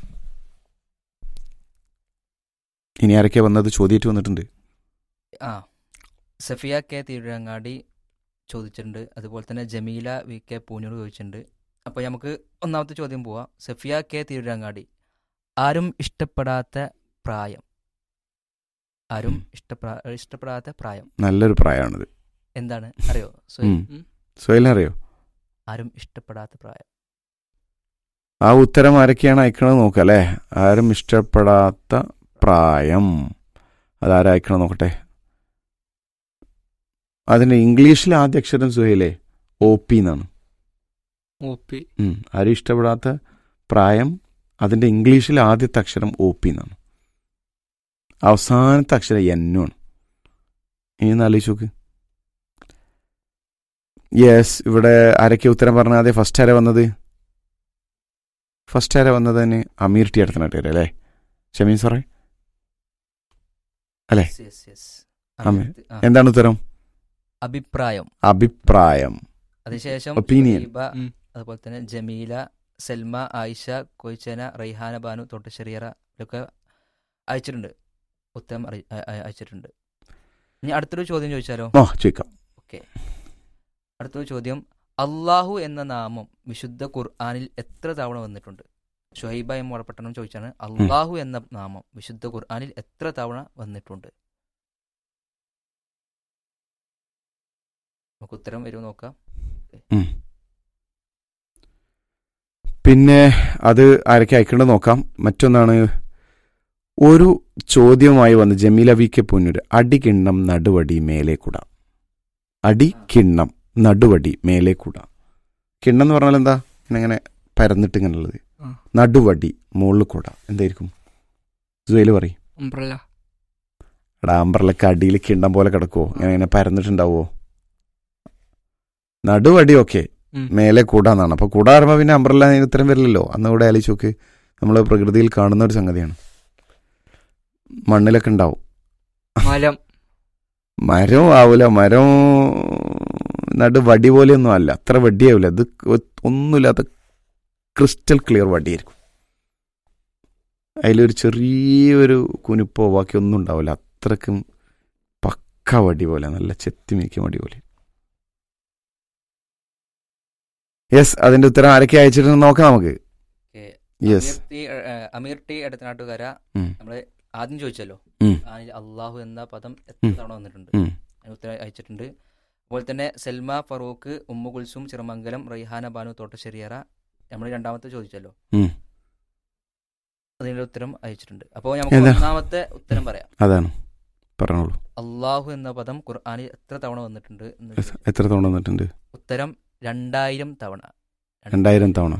ഇനി ആരൊക്കെ വന്നത് ചോദ്യമായിട്ട് വന്നിട്ടുണ്ട് ആ സഫിയ കെ തിരുരങ്ങാടി ചോദിച്ചിട്ടുണ്ട് അതുപോലെ തന്നെ ജമീല വി കെ പൂനൂർ ചോദിച്ചിട്ടുണ്ട് അപ്പോൾ നമുക്ക് ഒന്നാമത്തെ ചോദ്യം പോവാം സഫിയ കെ തിരുരങ്ങാടി ആരും ഇഷ്ടപ്പെടാത്ത പ്രായം ആരും ഇഷ്ടപ്പെടാ ഇഷ്ടപ്പെടാത്ത പ്രായം നല്ലൊരു പ്രായമാണിത് എന്താണ് അറിയോ സുഹൈൽ? ഉം. സുഹൈലിനെ അറിയോ ആരും ഇഷ്ടപ്പെടാത്ത പ്രായം ആ ഉത്തരം ആരൊക്കെയാണ് അയക്കണത് നോക്കുക അല്ലേ ആരും ഇഷ്ടപ്പെടാത്ത പ്രായം അതാരാ അയക്കണം നോക്കട്ടെ അതിന്റെ ഇംഗ്ലീഷിൽ ആദ്യ അക്ഷരം സുഹൈലേ ഒ പി എന്നാണ് ഒ പി ഉം. ആരും ഇഷ്ടപ്പെടാത്ത പ്രായം അതിന്റെ ഇംഗ്ലീഷിൽ ആദ്യത്തെ അക്ഷരം ഒ പി എന്നാണ് അവസാനത്തെ അക്ഷരം എന്നുമാണ് ഇനി ഒന്ന് ആലോചിച്ച് നോക്ക് യെസ് ഇവിടെ ആരൊക്കെ ഉത്തരം പറഞ്ഞ ആദ്യം ഫസ്റ്റ് ആരാ വന്നത് ഫസ്റ്റ് ആരാ വന്നത് തന്നെ അമീർ ടി അടുത്തനായിട്ട് അല്ലേ ഷമീൻ സാറേ അല്ലേ? Yes, yes, yes. ആമേ. ആ, എന്താണ് ഉത്തരം അഭിപ്രായം അഭിപ്രായം അതിനുശേഷം Opinion. സുഹൈബ, ഉം. അതുപോലെ തന്നെ ജമീല സൽമ ആയിഷ കൊയ്ച്ചന റൈഹാന ബാനു തൊട്ടശ്ശേരിയറ ഇതൊക്കെ അയച്ചിട്ടുണ്ട് ഉത്തരം അറി- അയ- അയ- അയച്ചിട്ടുണ്ട് ഇനി അടുത്തൊരു ചോദ്യം ചോദിച്ചാലോ ആ ചോദിക്കാം അടുത്തൊരു ചോദ്യം അള്ളാഹു എന്ന നാമം വിശുദ്ധ ഖുർആനിൽ എത്ര തവണ വന്നിട്ടുണ്ട് ഷുഹൈബ എം വളപട്ടണം ചോദിച്ചാണ് അള്ളാഹു എന്ന നാമം വിശുദ്ധ ഖുർആനിൽ എത്ര തവണ വന്നിട്ടുണ്ട് നമുക്ക് ഉത്തരം വരുമോ നോക്കാം ഉം. പിന്നെ അത് ആരൊക്കെ അയക്കേണ്ടത് നോക്കാം മറ്റൊന്നാണ് ഒരു ചോദ്യവുമായി വന്ന് ജമീല വി കെ പൊന്നൂര് അടികിണ്ണം നടുവടി മേലെ കൂട അടികിണ്ണം നടുവടി മേലെ കൂട കിണ്ണം എന്ന് പറഞ്ഞാൽ എന്താ ഇങ്ങനെ ഇങ്ങനെ പരന്നിട്ട് ഇങ്ങനെ ഉള്ളത് ആ. നടുവടി മുകളിൽ കൂട എന്തായിരിക്കും സുഹേല് പറയും അംബ്രല്ല എടാ അമ്പർലൊക്കെ അടിയിൽ കിണ്ണം പോലെ കിടക്കുവോ ഇങ്ങനെ ഇങ്ങനെ പരന്നിട്ടുണ്ടാവോ നടുവടി ഓക്കെ ഉം. മേലെ കൂടാന്നാണ് അപ്പൊ കൂടാ പറയുമ്പോൾ പിന്നെ അമ്പർല ഉത്തരം വരില്ലല്ലോ അന്ന് ഇവിടെ ആലോചിച്ച് നോക്ക് നമ്മൾ പ്രകൃതിയിൽ കാണുന്ന ഒരു സംഗതിയാണ് മണ്ണിലൊക്കെ ഉണ്ടാവും മലം മരം ആവൂല മരം നടു വടി പോലെയൊന്നും അല്ല അത്ര വടിയാവില്ല ഇത് ഒന്നുമില്ലാത്ത ക്രിസ്റ്റൽ ക്ലിയർ വടിയായിരിക്കും അതിലൊരു ചെറിയൊരു കുനിപ്പോ ബാക്കി ഒന്നും ഉണ്ടാവില്ല അത്രക്കും പക്ക വടി പോലെ നല്ല ചെത്തിമിക്ക വടി പോലെ യെസ് അതിന്റെ ഉത്തരം ആരൊക്കെ അയച്ചിട്ടുണ്ടെന്ന് നോക്കാം നമുക്ക് ഓക്കേ. യെസ് അമീർ ടി ഏഹ്, അമീർ ടി അടുത്തനാട്ടുകാര ഉം. നമ്മള് ആദ്യം ചോദിച്ചല്ലോ ഉം. അതിൽ അള്ളാഹു എന്ന പദം എത്ര ഉം. തവണ വന്നിട്ടുണ്ട് ഉം. അതിന് ഉത്തരം അയച്ചിട്ടുണ്ട് അതുപോലെ തന്നെ സെൽമ ഫറൂഖ് ഉമ്മു കുൽസും ചിറമംഗലം റൈഹാന ബാനു തോട്ടശ്ശേരിയറ നമ്മൾ രണ്ടാമത്തെ ചോദിച്ചല്ലോ ഉം. അതിന്റെ ഉത്തരം അയച്ചിട്ടുണ്ട് അപ്പോൾ നമുക്ക് ഏതാ? ഒന്നാമത്തെ ഉത്തരം പറയാം അതാണ് പറഞ്ഞോളൂ അള്ളാഹു എന്ന പദം ഖുർആനിൽ എത്ര തവണ വന്നിട്ടുണ്ട് എന്ന് എത്ര- ചോദിച്ചു. എത്ര തവണ വന്നിട്ടുണ്ട് ഉത്തരം രണ്ടായിരം തവണ രണ്ടായിരം തവണ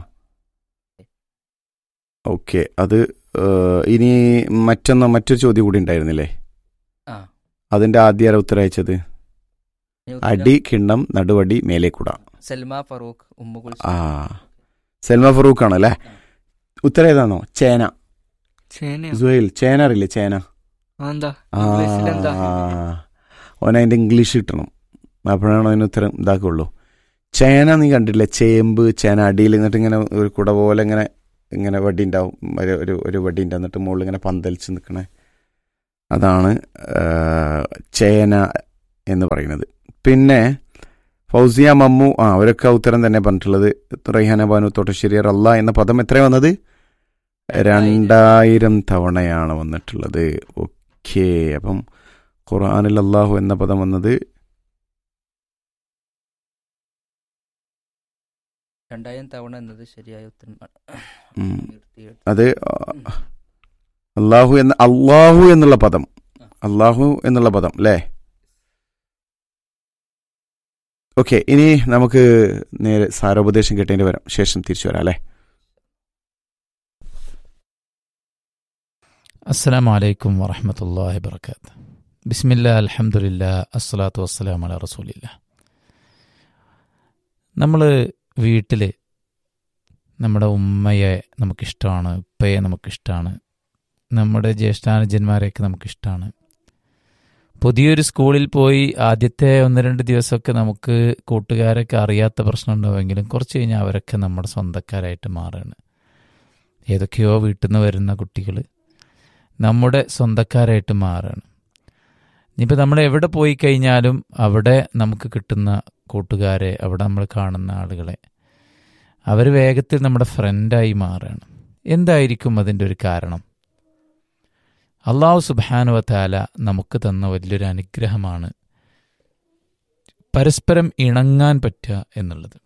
ഓക്കെ അത് ഏഹ്, ഇനി മറ്റൊന്ന് മറ്റൊരു ചോദ്യം കൂടി ഉണ്ടായിരുന്നില്ലേ ആ അതിന്റെ ആദ്യ ആരാ ഉത്തരം അയച്ചത് ഇനി ഉത്തരം അടി കിണ്ണം നടുവടി മേലേക്കുട സെൽമ ഫറൂഖ് ഉമ്മു കുൽസും ആ സൽമ ഫറൂഖ് ആണല്ലേ ഉത്തരം ഏതാണോ ചേന ചേനയോ സുഹൈൽ ചേന അറിയില്ലേ ചേന ആ, എന്താ ആ ഇംഗ്ലീഷിലെന്താ ഓൻ അതിന്റെ ഇംഗ്ലീഷ് കിട്ടണം അപ്പോഴാണ് അതിന് ഉത്തരം ഇതാക്കുള്ളൂ ചേന നീ കണ്ടില്ലേ ചേമ്പ് ചേന അടിയിൽ എന്നിട്ട് ഇങ്ങനെ ഒരു കുട പോലെ ഇങ്ങനെ ഇങ്ങനെ വടി ഉണ്ടാവും ഒരു ഒരു ഒരു വടി ഉണ്ട് എന്നിട്ട് മുകളിൽ ഇങ്ങനെ പന്തലിച്ച് നിൽക്കണേ അതാണ് ആ, ചേന എന്ന് പറയുന്നത് പിന്നെ ഫൗസിയ മമ്മു ആ അവരൊക്കെ ഉത്തരം തന്നെ പറഞ്ഞിട്ടുള്ളത് റൈഹാന ബാനു തോട്ടശ്ശേരി അല്ല എന്ന പദം എത്രയാണ് വന്നത് രണ്ടായിരം തവണയാണ് വന്നിട്ടുള്ളത് ഓക്കെ അപ്പം ഖുർആനിൽ അള്ളാഹു എന്ന പദം വന്നത് രണ്ടായിരം തവണ എന്നത് ശരിയായ ഉത്തരമാണ് ഉം, അമീർ ടി അടുത്ത- അത് അള്ളാഹു എന്ന അള്ളാഹു എന്നുള്ള പദം അള്ളാഹു എന്നുള്ള പദം അല്ലേ ഓക്കെ ഇനി നമുക്ക് നേരെ സാരോപദേശം കേട്ടതിന്റെ വരാം ശേഷം തിരിച്ചു വരാം അല്ലേ السلام عليكم ورحمة الله وبركاته بسم الله الحمد لله الصلاة والسلام على رسول الله നമ്മൾ വീട്ടിൽ നമ്മുടെ ഉമ്മയെ നമുക്കിഷ്ടമാണ് ഉപ്പയെ നമുക്കിഷ്ടമാണ് നമ്മുടെ ജ്യേഷ്ഠാനുജന്മാരെയൊക്കെ നമുക്കിഷ്ടമാണ് പുതിയൊരു സ്കൂളിൽ പോയി ആദ്യത്തെ ഒന്ന് രണ്ട് ദിവസമൊക്കെ നമുക്ക് കൂട്ടുകാരൊക്കെ അറിയാത്ത പ്രശ്നം ഉണ്ടാവുമെങ്കിലും കുറച്ച് കഴിഞ്ഞാൽ അവരൊക്കെ നമ്മുടെ സ്വന്തക്കാരായിട്ട് മാറുകയാണ് ഏതൊക്കെയോ വീട്ടിൽ നിന്ന് വരുന്ന കുട്ടികൾ നമ്മുടെ സ്വന്തക്കാരായിട്ട് മാറുകയാണ് ഇനിയിപ്പോൾ നമ്മൾ എവിടെ പോയി കഴിഞ്ഞാലും അവിടെ നമുക്ക് കിട്ടുന്ന കൂട്ടുകാരെ അവിടെ നമ്മൾ കാണുന്ന ആളുകളെ അവർ വേഗത്തിൽ നമ്മുടെ ഫ്രണ്ടായി മാറുകയാണ് എന്തായിരിക്കും അതിൻ്റെ ഒരു കാരണം അള്ളാഹു സുബാനുവ താല നമുക്ക് തന്ന വലിയൊരു അനുഗ്രഹമാണ് പരസ്പരം ഇണങ്ങാൻ പറ്റുക എന്നുള്ളത്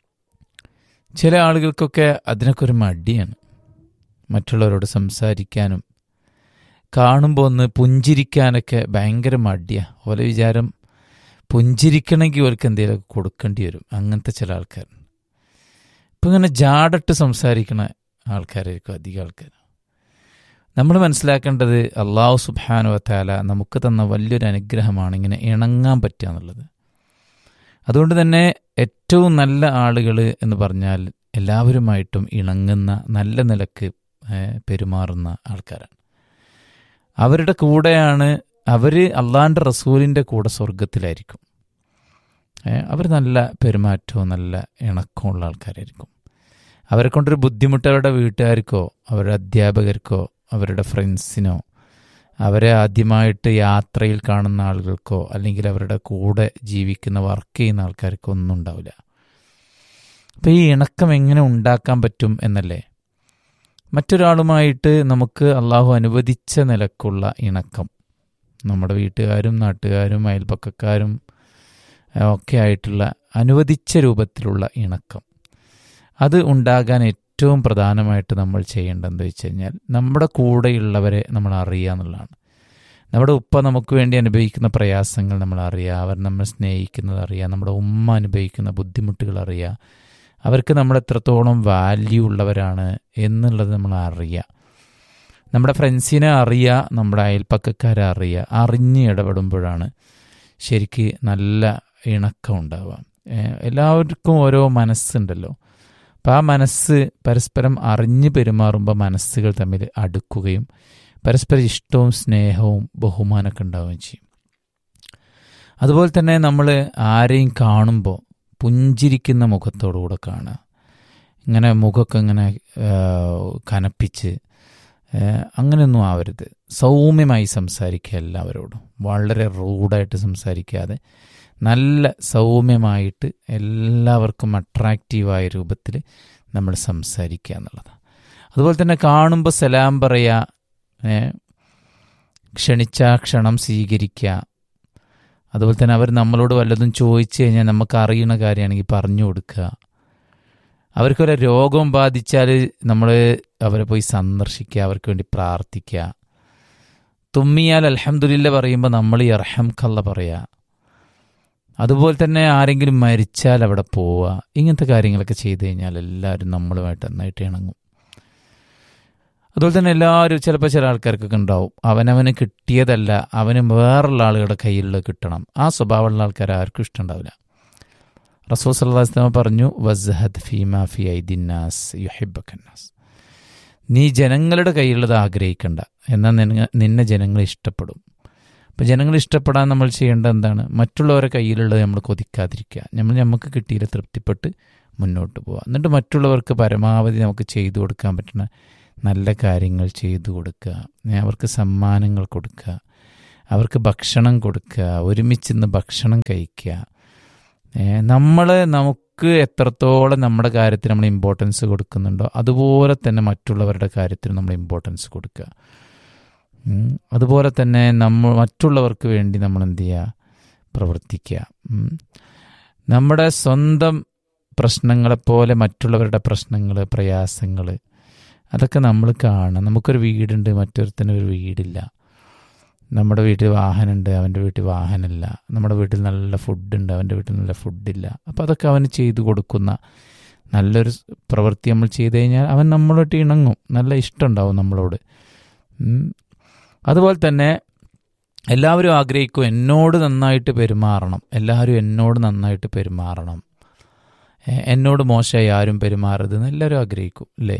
ചില ആളുകൾക്കൊക്കെ അതിനൊക്കെ ഒരു മടിയാണ് മറ്റുള്ളവരോട് സംസാരിക്കാനും കാണുമ്പോൾ ഒന്ന് പുഞ്ചിരിക്കാനൊക്കെ ഭയങ്കര മടിയാണ് ഓലെ വിചാരം പുഞ്ചിരിക്കണമെങ്കിൽ അവർക്ക് എന്തെങ്കിലുമൊക്കെ കൊടുക്കേണ്ടി വരും അങ്ങനത്തെ ചില ആൾക്കാർ ഇപ്പം ഇങ്ങനെ ജാടട്ട് സംസാരിക്കണ ആൾക്കാരായിരിക്കും അധികം ആൾക്കാർ നമ്മൾ മനസ്സിലാക്കേണ്ടത് അള്ളാഹു സുബാനു വത്താല നമുക്ക് തന്ന വലിയൊരു അനുഗ്രഹമാണ് ഇങ്ങനെ ഇണങ്ങാൻ പറ്റുക എന്നുള്ളത് അതുകൊണ്ട് തന്നെ ഏറ്റവും നല്ല ആളുകൾ എന്ന് പറഞ്ഞാൽ എല്ലാവരുമായിട്ടും ഇണങ്ങുന്ന നല്ല നിലക്ക് ഏഹ്, പെരുമാറുന്ന ആൾക്കാരാണ് അവരുടെ കൂടെയാണ് അവർ അള്ളാൻ്റെ റസൂലിൻ്റെ കൂടെ സ്വർഗത്തിലായിരിക്കും അവർ നല്ല പെരുമാറ്റവും നല്ല ഇണക്കമുള്ള ആൾക്കാരായിരിക്കും അവരെ കൊണ്ടൊരു ബുദ്ധിമുട്ട് അവരുടെ വീട്ടുകാർക്കോ അവരുടെ അധ്യാപകർക്കോ അവരുടെ ഫ്രണ്ട്സിനോ അവരെ ആദ്യമായിട്ട് യാത്രയിൽ കാണുന്ന ആളുകൾക്കോ അല്ലെങ്കിൽ അവരുടെ കൂടെ ജീവിക്കുന്ന വർക്ക് ചെയ്യുന്ന ആൾക്കാർക്കോ ഒന്നും ഉണ്ടാവില്ല അപ്പോൾ ഈ ഇണക്കം എങ്ങനെ ഉണ്ടാക്കാൻ പറ്റും എന്നല്ലേ മറ്റൊരാളുമായിട്ട് നമുക്ക് അള്ളാഹു അനുവദിച്ച നിലക്കുള്ള ഇണക്കം നമ്മുടെ വീട്ടുകാരും നാട്ടുകാരും അയൽപക്കക്കാരും ഏഹ്, ഒക്കെ ആയിട്ടുള്ള അനുവദിച്ച രൂപത്തിലുള്ള ഇണക്കം അത് ഉണ്ടാകാൻ ഏറ്റവും പ്രധാനമായിട്ട് നമ്മൾ ചെയ്യേണ്ടതെന്ന് വെച്ച് കഴിഞ്ഞാൽ നമ്മുടെ കൂടെയുള്ളവരെ നമ്മൾ അറിയുക എന്നുള്ളതാണ് നമ്മുടെ ഉപ്പ നമുക്ക് വേണ്ടി അനുഭവിക്കുന്ന പ്രയാസങ്ങൾ നമ്മൾ അറിയുക അവർ നമ്മൾ സ്നേഹിക്കുന്നത് അറിയുക നമ്മുടെ ഉമ്മ അനുഭവിക്കുന്ന ബുദ്ധിമുട്ടുകൾ അറിയുക അവർക്ക് നമ്മൾ എത്രത്തോളം വാല്യൂ ഉള്ളവരാണ് എന്നുള്ളത് നമ്മൾ അറിയുക നമ്മുടെ ഫ്രണ്ട്സിനെ അറിയുക നമ്മുടെ അയൽപ്പക്കക്കാരെ അറിയുക അറിഞ്ഞ് ഇടപെടുമ്പോഴാണ് ശരിക്ക് നല്ല ഇണക്കം ഉണ്ടാവുക ഏഹ് എല്ലാവർക്കും ഓരോ മനസ്സുണ്ടല്ലോ അപ്പം ആ മനസ്സ് പരസ്പരം അറിഞ്ഞ് പെരുമാറുമ്പോൾ മനസ്സുകൾ തമ്മിൽ അടുക്കുകയും പരസ്പരം ഇഷ്ടവും സ്നേഹവും ബഹുമാനമൊക്കെ ഉണ്ടാവുകയും ചെയ്യും അതുപോലെ തന്നെ നമ്മൾ ആരെയും കാണുമ്പോൾ പുഞ്ചിരിക്കുന്ന മുഖത്തോടുകൂടെ കാണുക ഇങ്ങനെ മുഖമൊക്കെ ഇങ്ങനെ ആ, കനപ്പിച്ച് ഏഹ് അങ്ങനെയൊന്നും ആവരുത് സൗമ്യമായി സംസാരിക്കുക എല്ലാവരോടും വളരെ റൂഡായിട്ട് സംസാരിക്കാതെ നല്ല സൗമ്യമായിട്ട് എല്ലാവർക്കും അട്രാക്റ്റീവായ രൂപത്തിൽ നമ്മൾ സംസാരിക്കുക എന്നുള്ളതാണ് അതുപോലെ തന്നെ കാണുമ്പോൾ സലാം പറയുക ഏ, ക്ഷണിച്ച ക്ഷണം സ്വീകരിക്കുക അതുപോലെ തന്നെ അവർ നമ്മളോട് വല്ലതും ചോദിച്ചു കഴിഞ്ഞാൽ നമുക്ക് അറിയുന്ന കാര്യമാണെങ്കിൽ പറഞ്ഞു കൊടുക്കുക അവർക്ക് വല്ല രോഗം ബാധിച്ചാൽ നമ്മൾ അവരെ പോയി സന്ദർശിക്കുക അവർക്ക് വേണ്ടി പ്രാർത്ഥിക്കുക തുമ്മിയാൽ അൽഹംദുലില്ല പറയുമ്പോൾ നമ്മൾ ഈ അർഹം കള്ള പറയുക അതുപോലെ തന്നെ ആരെങ്കിലും മരിച്ചാൽ അവിടെ പോവുക ഇങ്ങനത്തെ കാര്യങ്ങളൊക്കെ ചെയ്തു കഴിഞ്ഞാൽ എല്ലാവരും നമ്മളുമായിട്ട് നന്നായിട്ട് ഇണങ്ങും അതുപോലെ തന്നെ എല്ലാവരും ചിലപ്പോൾ ചില ആൾക്കാർക്കൊക്കെ ഉണ്ടാവും അവനവന് കിട്ടിയതല്ല അവന് വേറുള്ള ആളുകളുടെ കയ്യിലുള്ള കിട്ടണം ആ സ്വഭാവമുള്ള ആൾക്കാർ ആർക്കും ഇഷ്ടമുണ്ടാവില്ല റസൂൽ സല്ലല്ലാഹു അലൈഹി വസല്ലം പറഞ്ഞു വസ്ഹദ് ഫീമാ ഫി ഐദിന്നാസ് യുഹിബ്ബക്കന്നാസ് നീ ജനങ്ങളുടെ കയ്യിലുള്ളത് ആഗ്രഹിക്കണ്ട എന്നാൽ നിന്നെ നിന്നെ ജനങ്ങൾ ഇഷ്ടപ്പെടും അപ്പം ജനങ്ങൾ ഇഷ്ടപ്പെടാൻ നമ്മൾ ചെയ്യേണ്ടത് എന്താണ് മറ്റുള്ളവരെ കയ്യിലുള്ളത് നമ്മൾ കൊതിക്കാതിരിക്കുക നമ്മൾ നമുക്ക് കിട്ടിയില്ല തൃപ്തിപ്പെട്ട് മുന്നോട്ട് പോവുക എന്നിട്ട് മറ്റുള്ളവർക്ക് പരമാവധി നമുക്ക് ചെയ്തു കൊടുക്കാൻ പറ്റുന്ന നല്ല കാര്യങ്ങൾ ചെയ്തു കൊടുക്കുക ഏ, അവർക്ക് സമ്മാനങ്ങൾ കൊടുക്കുക അവർക്ക് ഭക്ഷണം കൊടുക്കുക ഒരുമിച്ചിന്ന് ഭക്ഷണം കഴിക്കുക നമ്മൾ നമുക്ക് എത്രത്തോളം നമ്മുടെ കാര്യത്തിൽ നമ്മൾ ഇമ്പോർട്ടൻസ് കൊടുക്കുന്നുണ്ടോ അതുപോലെ തന്നെ മറ്റുള്ളവരുടെ കാര്യത്തിൽ നമ്മൾ ഇമ്പോർട്ടൻസ് കൊടുക്കുക ഉം. അതുപോലെ തന്നെ നമ്മൾ മറ്റുള്ളവർക്ക് വേണ്ടി നമ്മൾ എന്ത് ചെയ്യുക പ്രവർത്തിക്കുക ഉം. നമ്മുടെ സ്വന്തം പ്രശ്നങ്ങളെപ്പോലെ മറ്റുള്ളവരുടെ പ്രശ്നങ്ങൾ പ്രയാസങ്ങൾ അതൊക്കെ നമ്മൾ കാണണം നമുക്കൊരു വീടുണ്ട് മറ്റൊരുത്തന് ഒരു വീടില്ല നമ്മുടെ വീട്ടിൽ വാഹനമുണ്ട് അവൻ്റെ വീട്ടിൽ വാഹനമില്ല നമ്മുടെ വീട്ടിൽ നല്ല ഫുഡുണ്ട് അവൻ്റെ വീട്ടിൽ നല്ല ഫുഡില്ല അപ്പോൾ അതൊക്കെ അവന് ചെയ്തു കൊടുക്കുന്ന നല്ലൊരു സ് പ്രവൃത്തി നമ്മൾ ചെയ്തു കഴിഞ്ഞാൽ അവൻ നമ്മളോട്ട് ഇണങ്ങും നല്ല ഇഷ്ടമുണ്ടാവും നമ്മളോട് ഉം. അതുപോലെ തന്നെ എല്ലാവരും ആഗ്രഹിക്കും എന്നോട് നന്നായിട്ട് പെരുമാറണം എല്ലാവരും എന്നോട് നന്നായിട്ട് പെരുമാറണം ഏ, എന്നോട് മോശമായി ആരും പെരുമാറരുതെന്ന് എല്ലാവരും ആഗ്രഹിക്കും അല്ലേ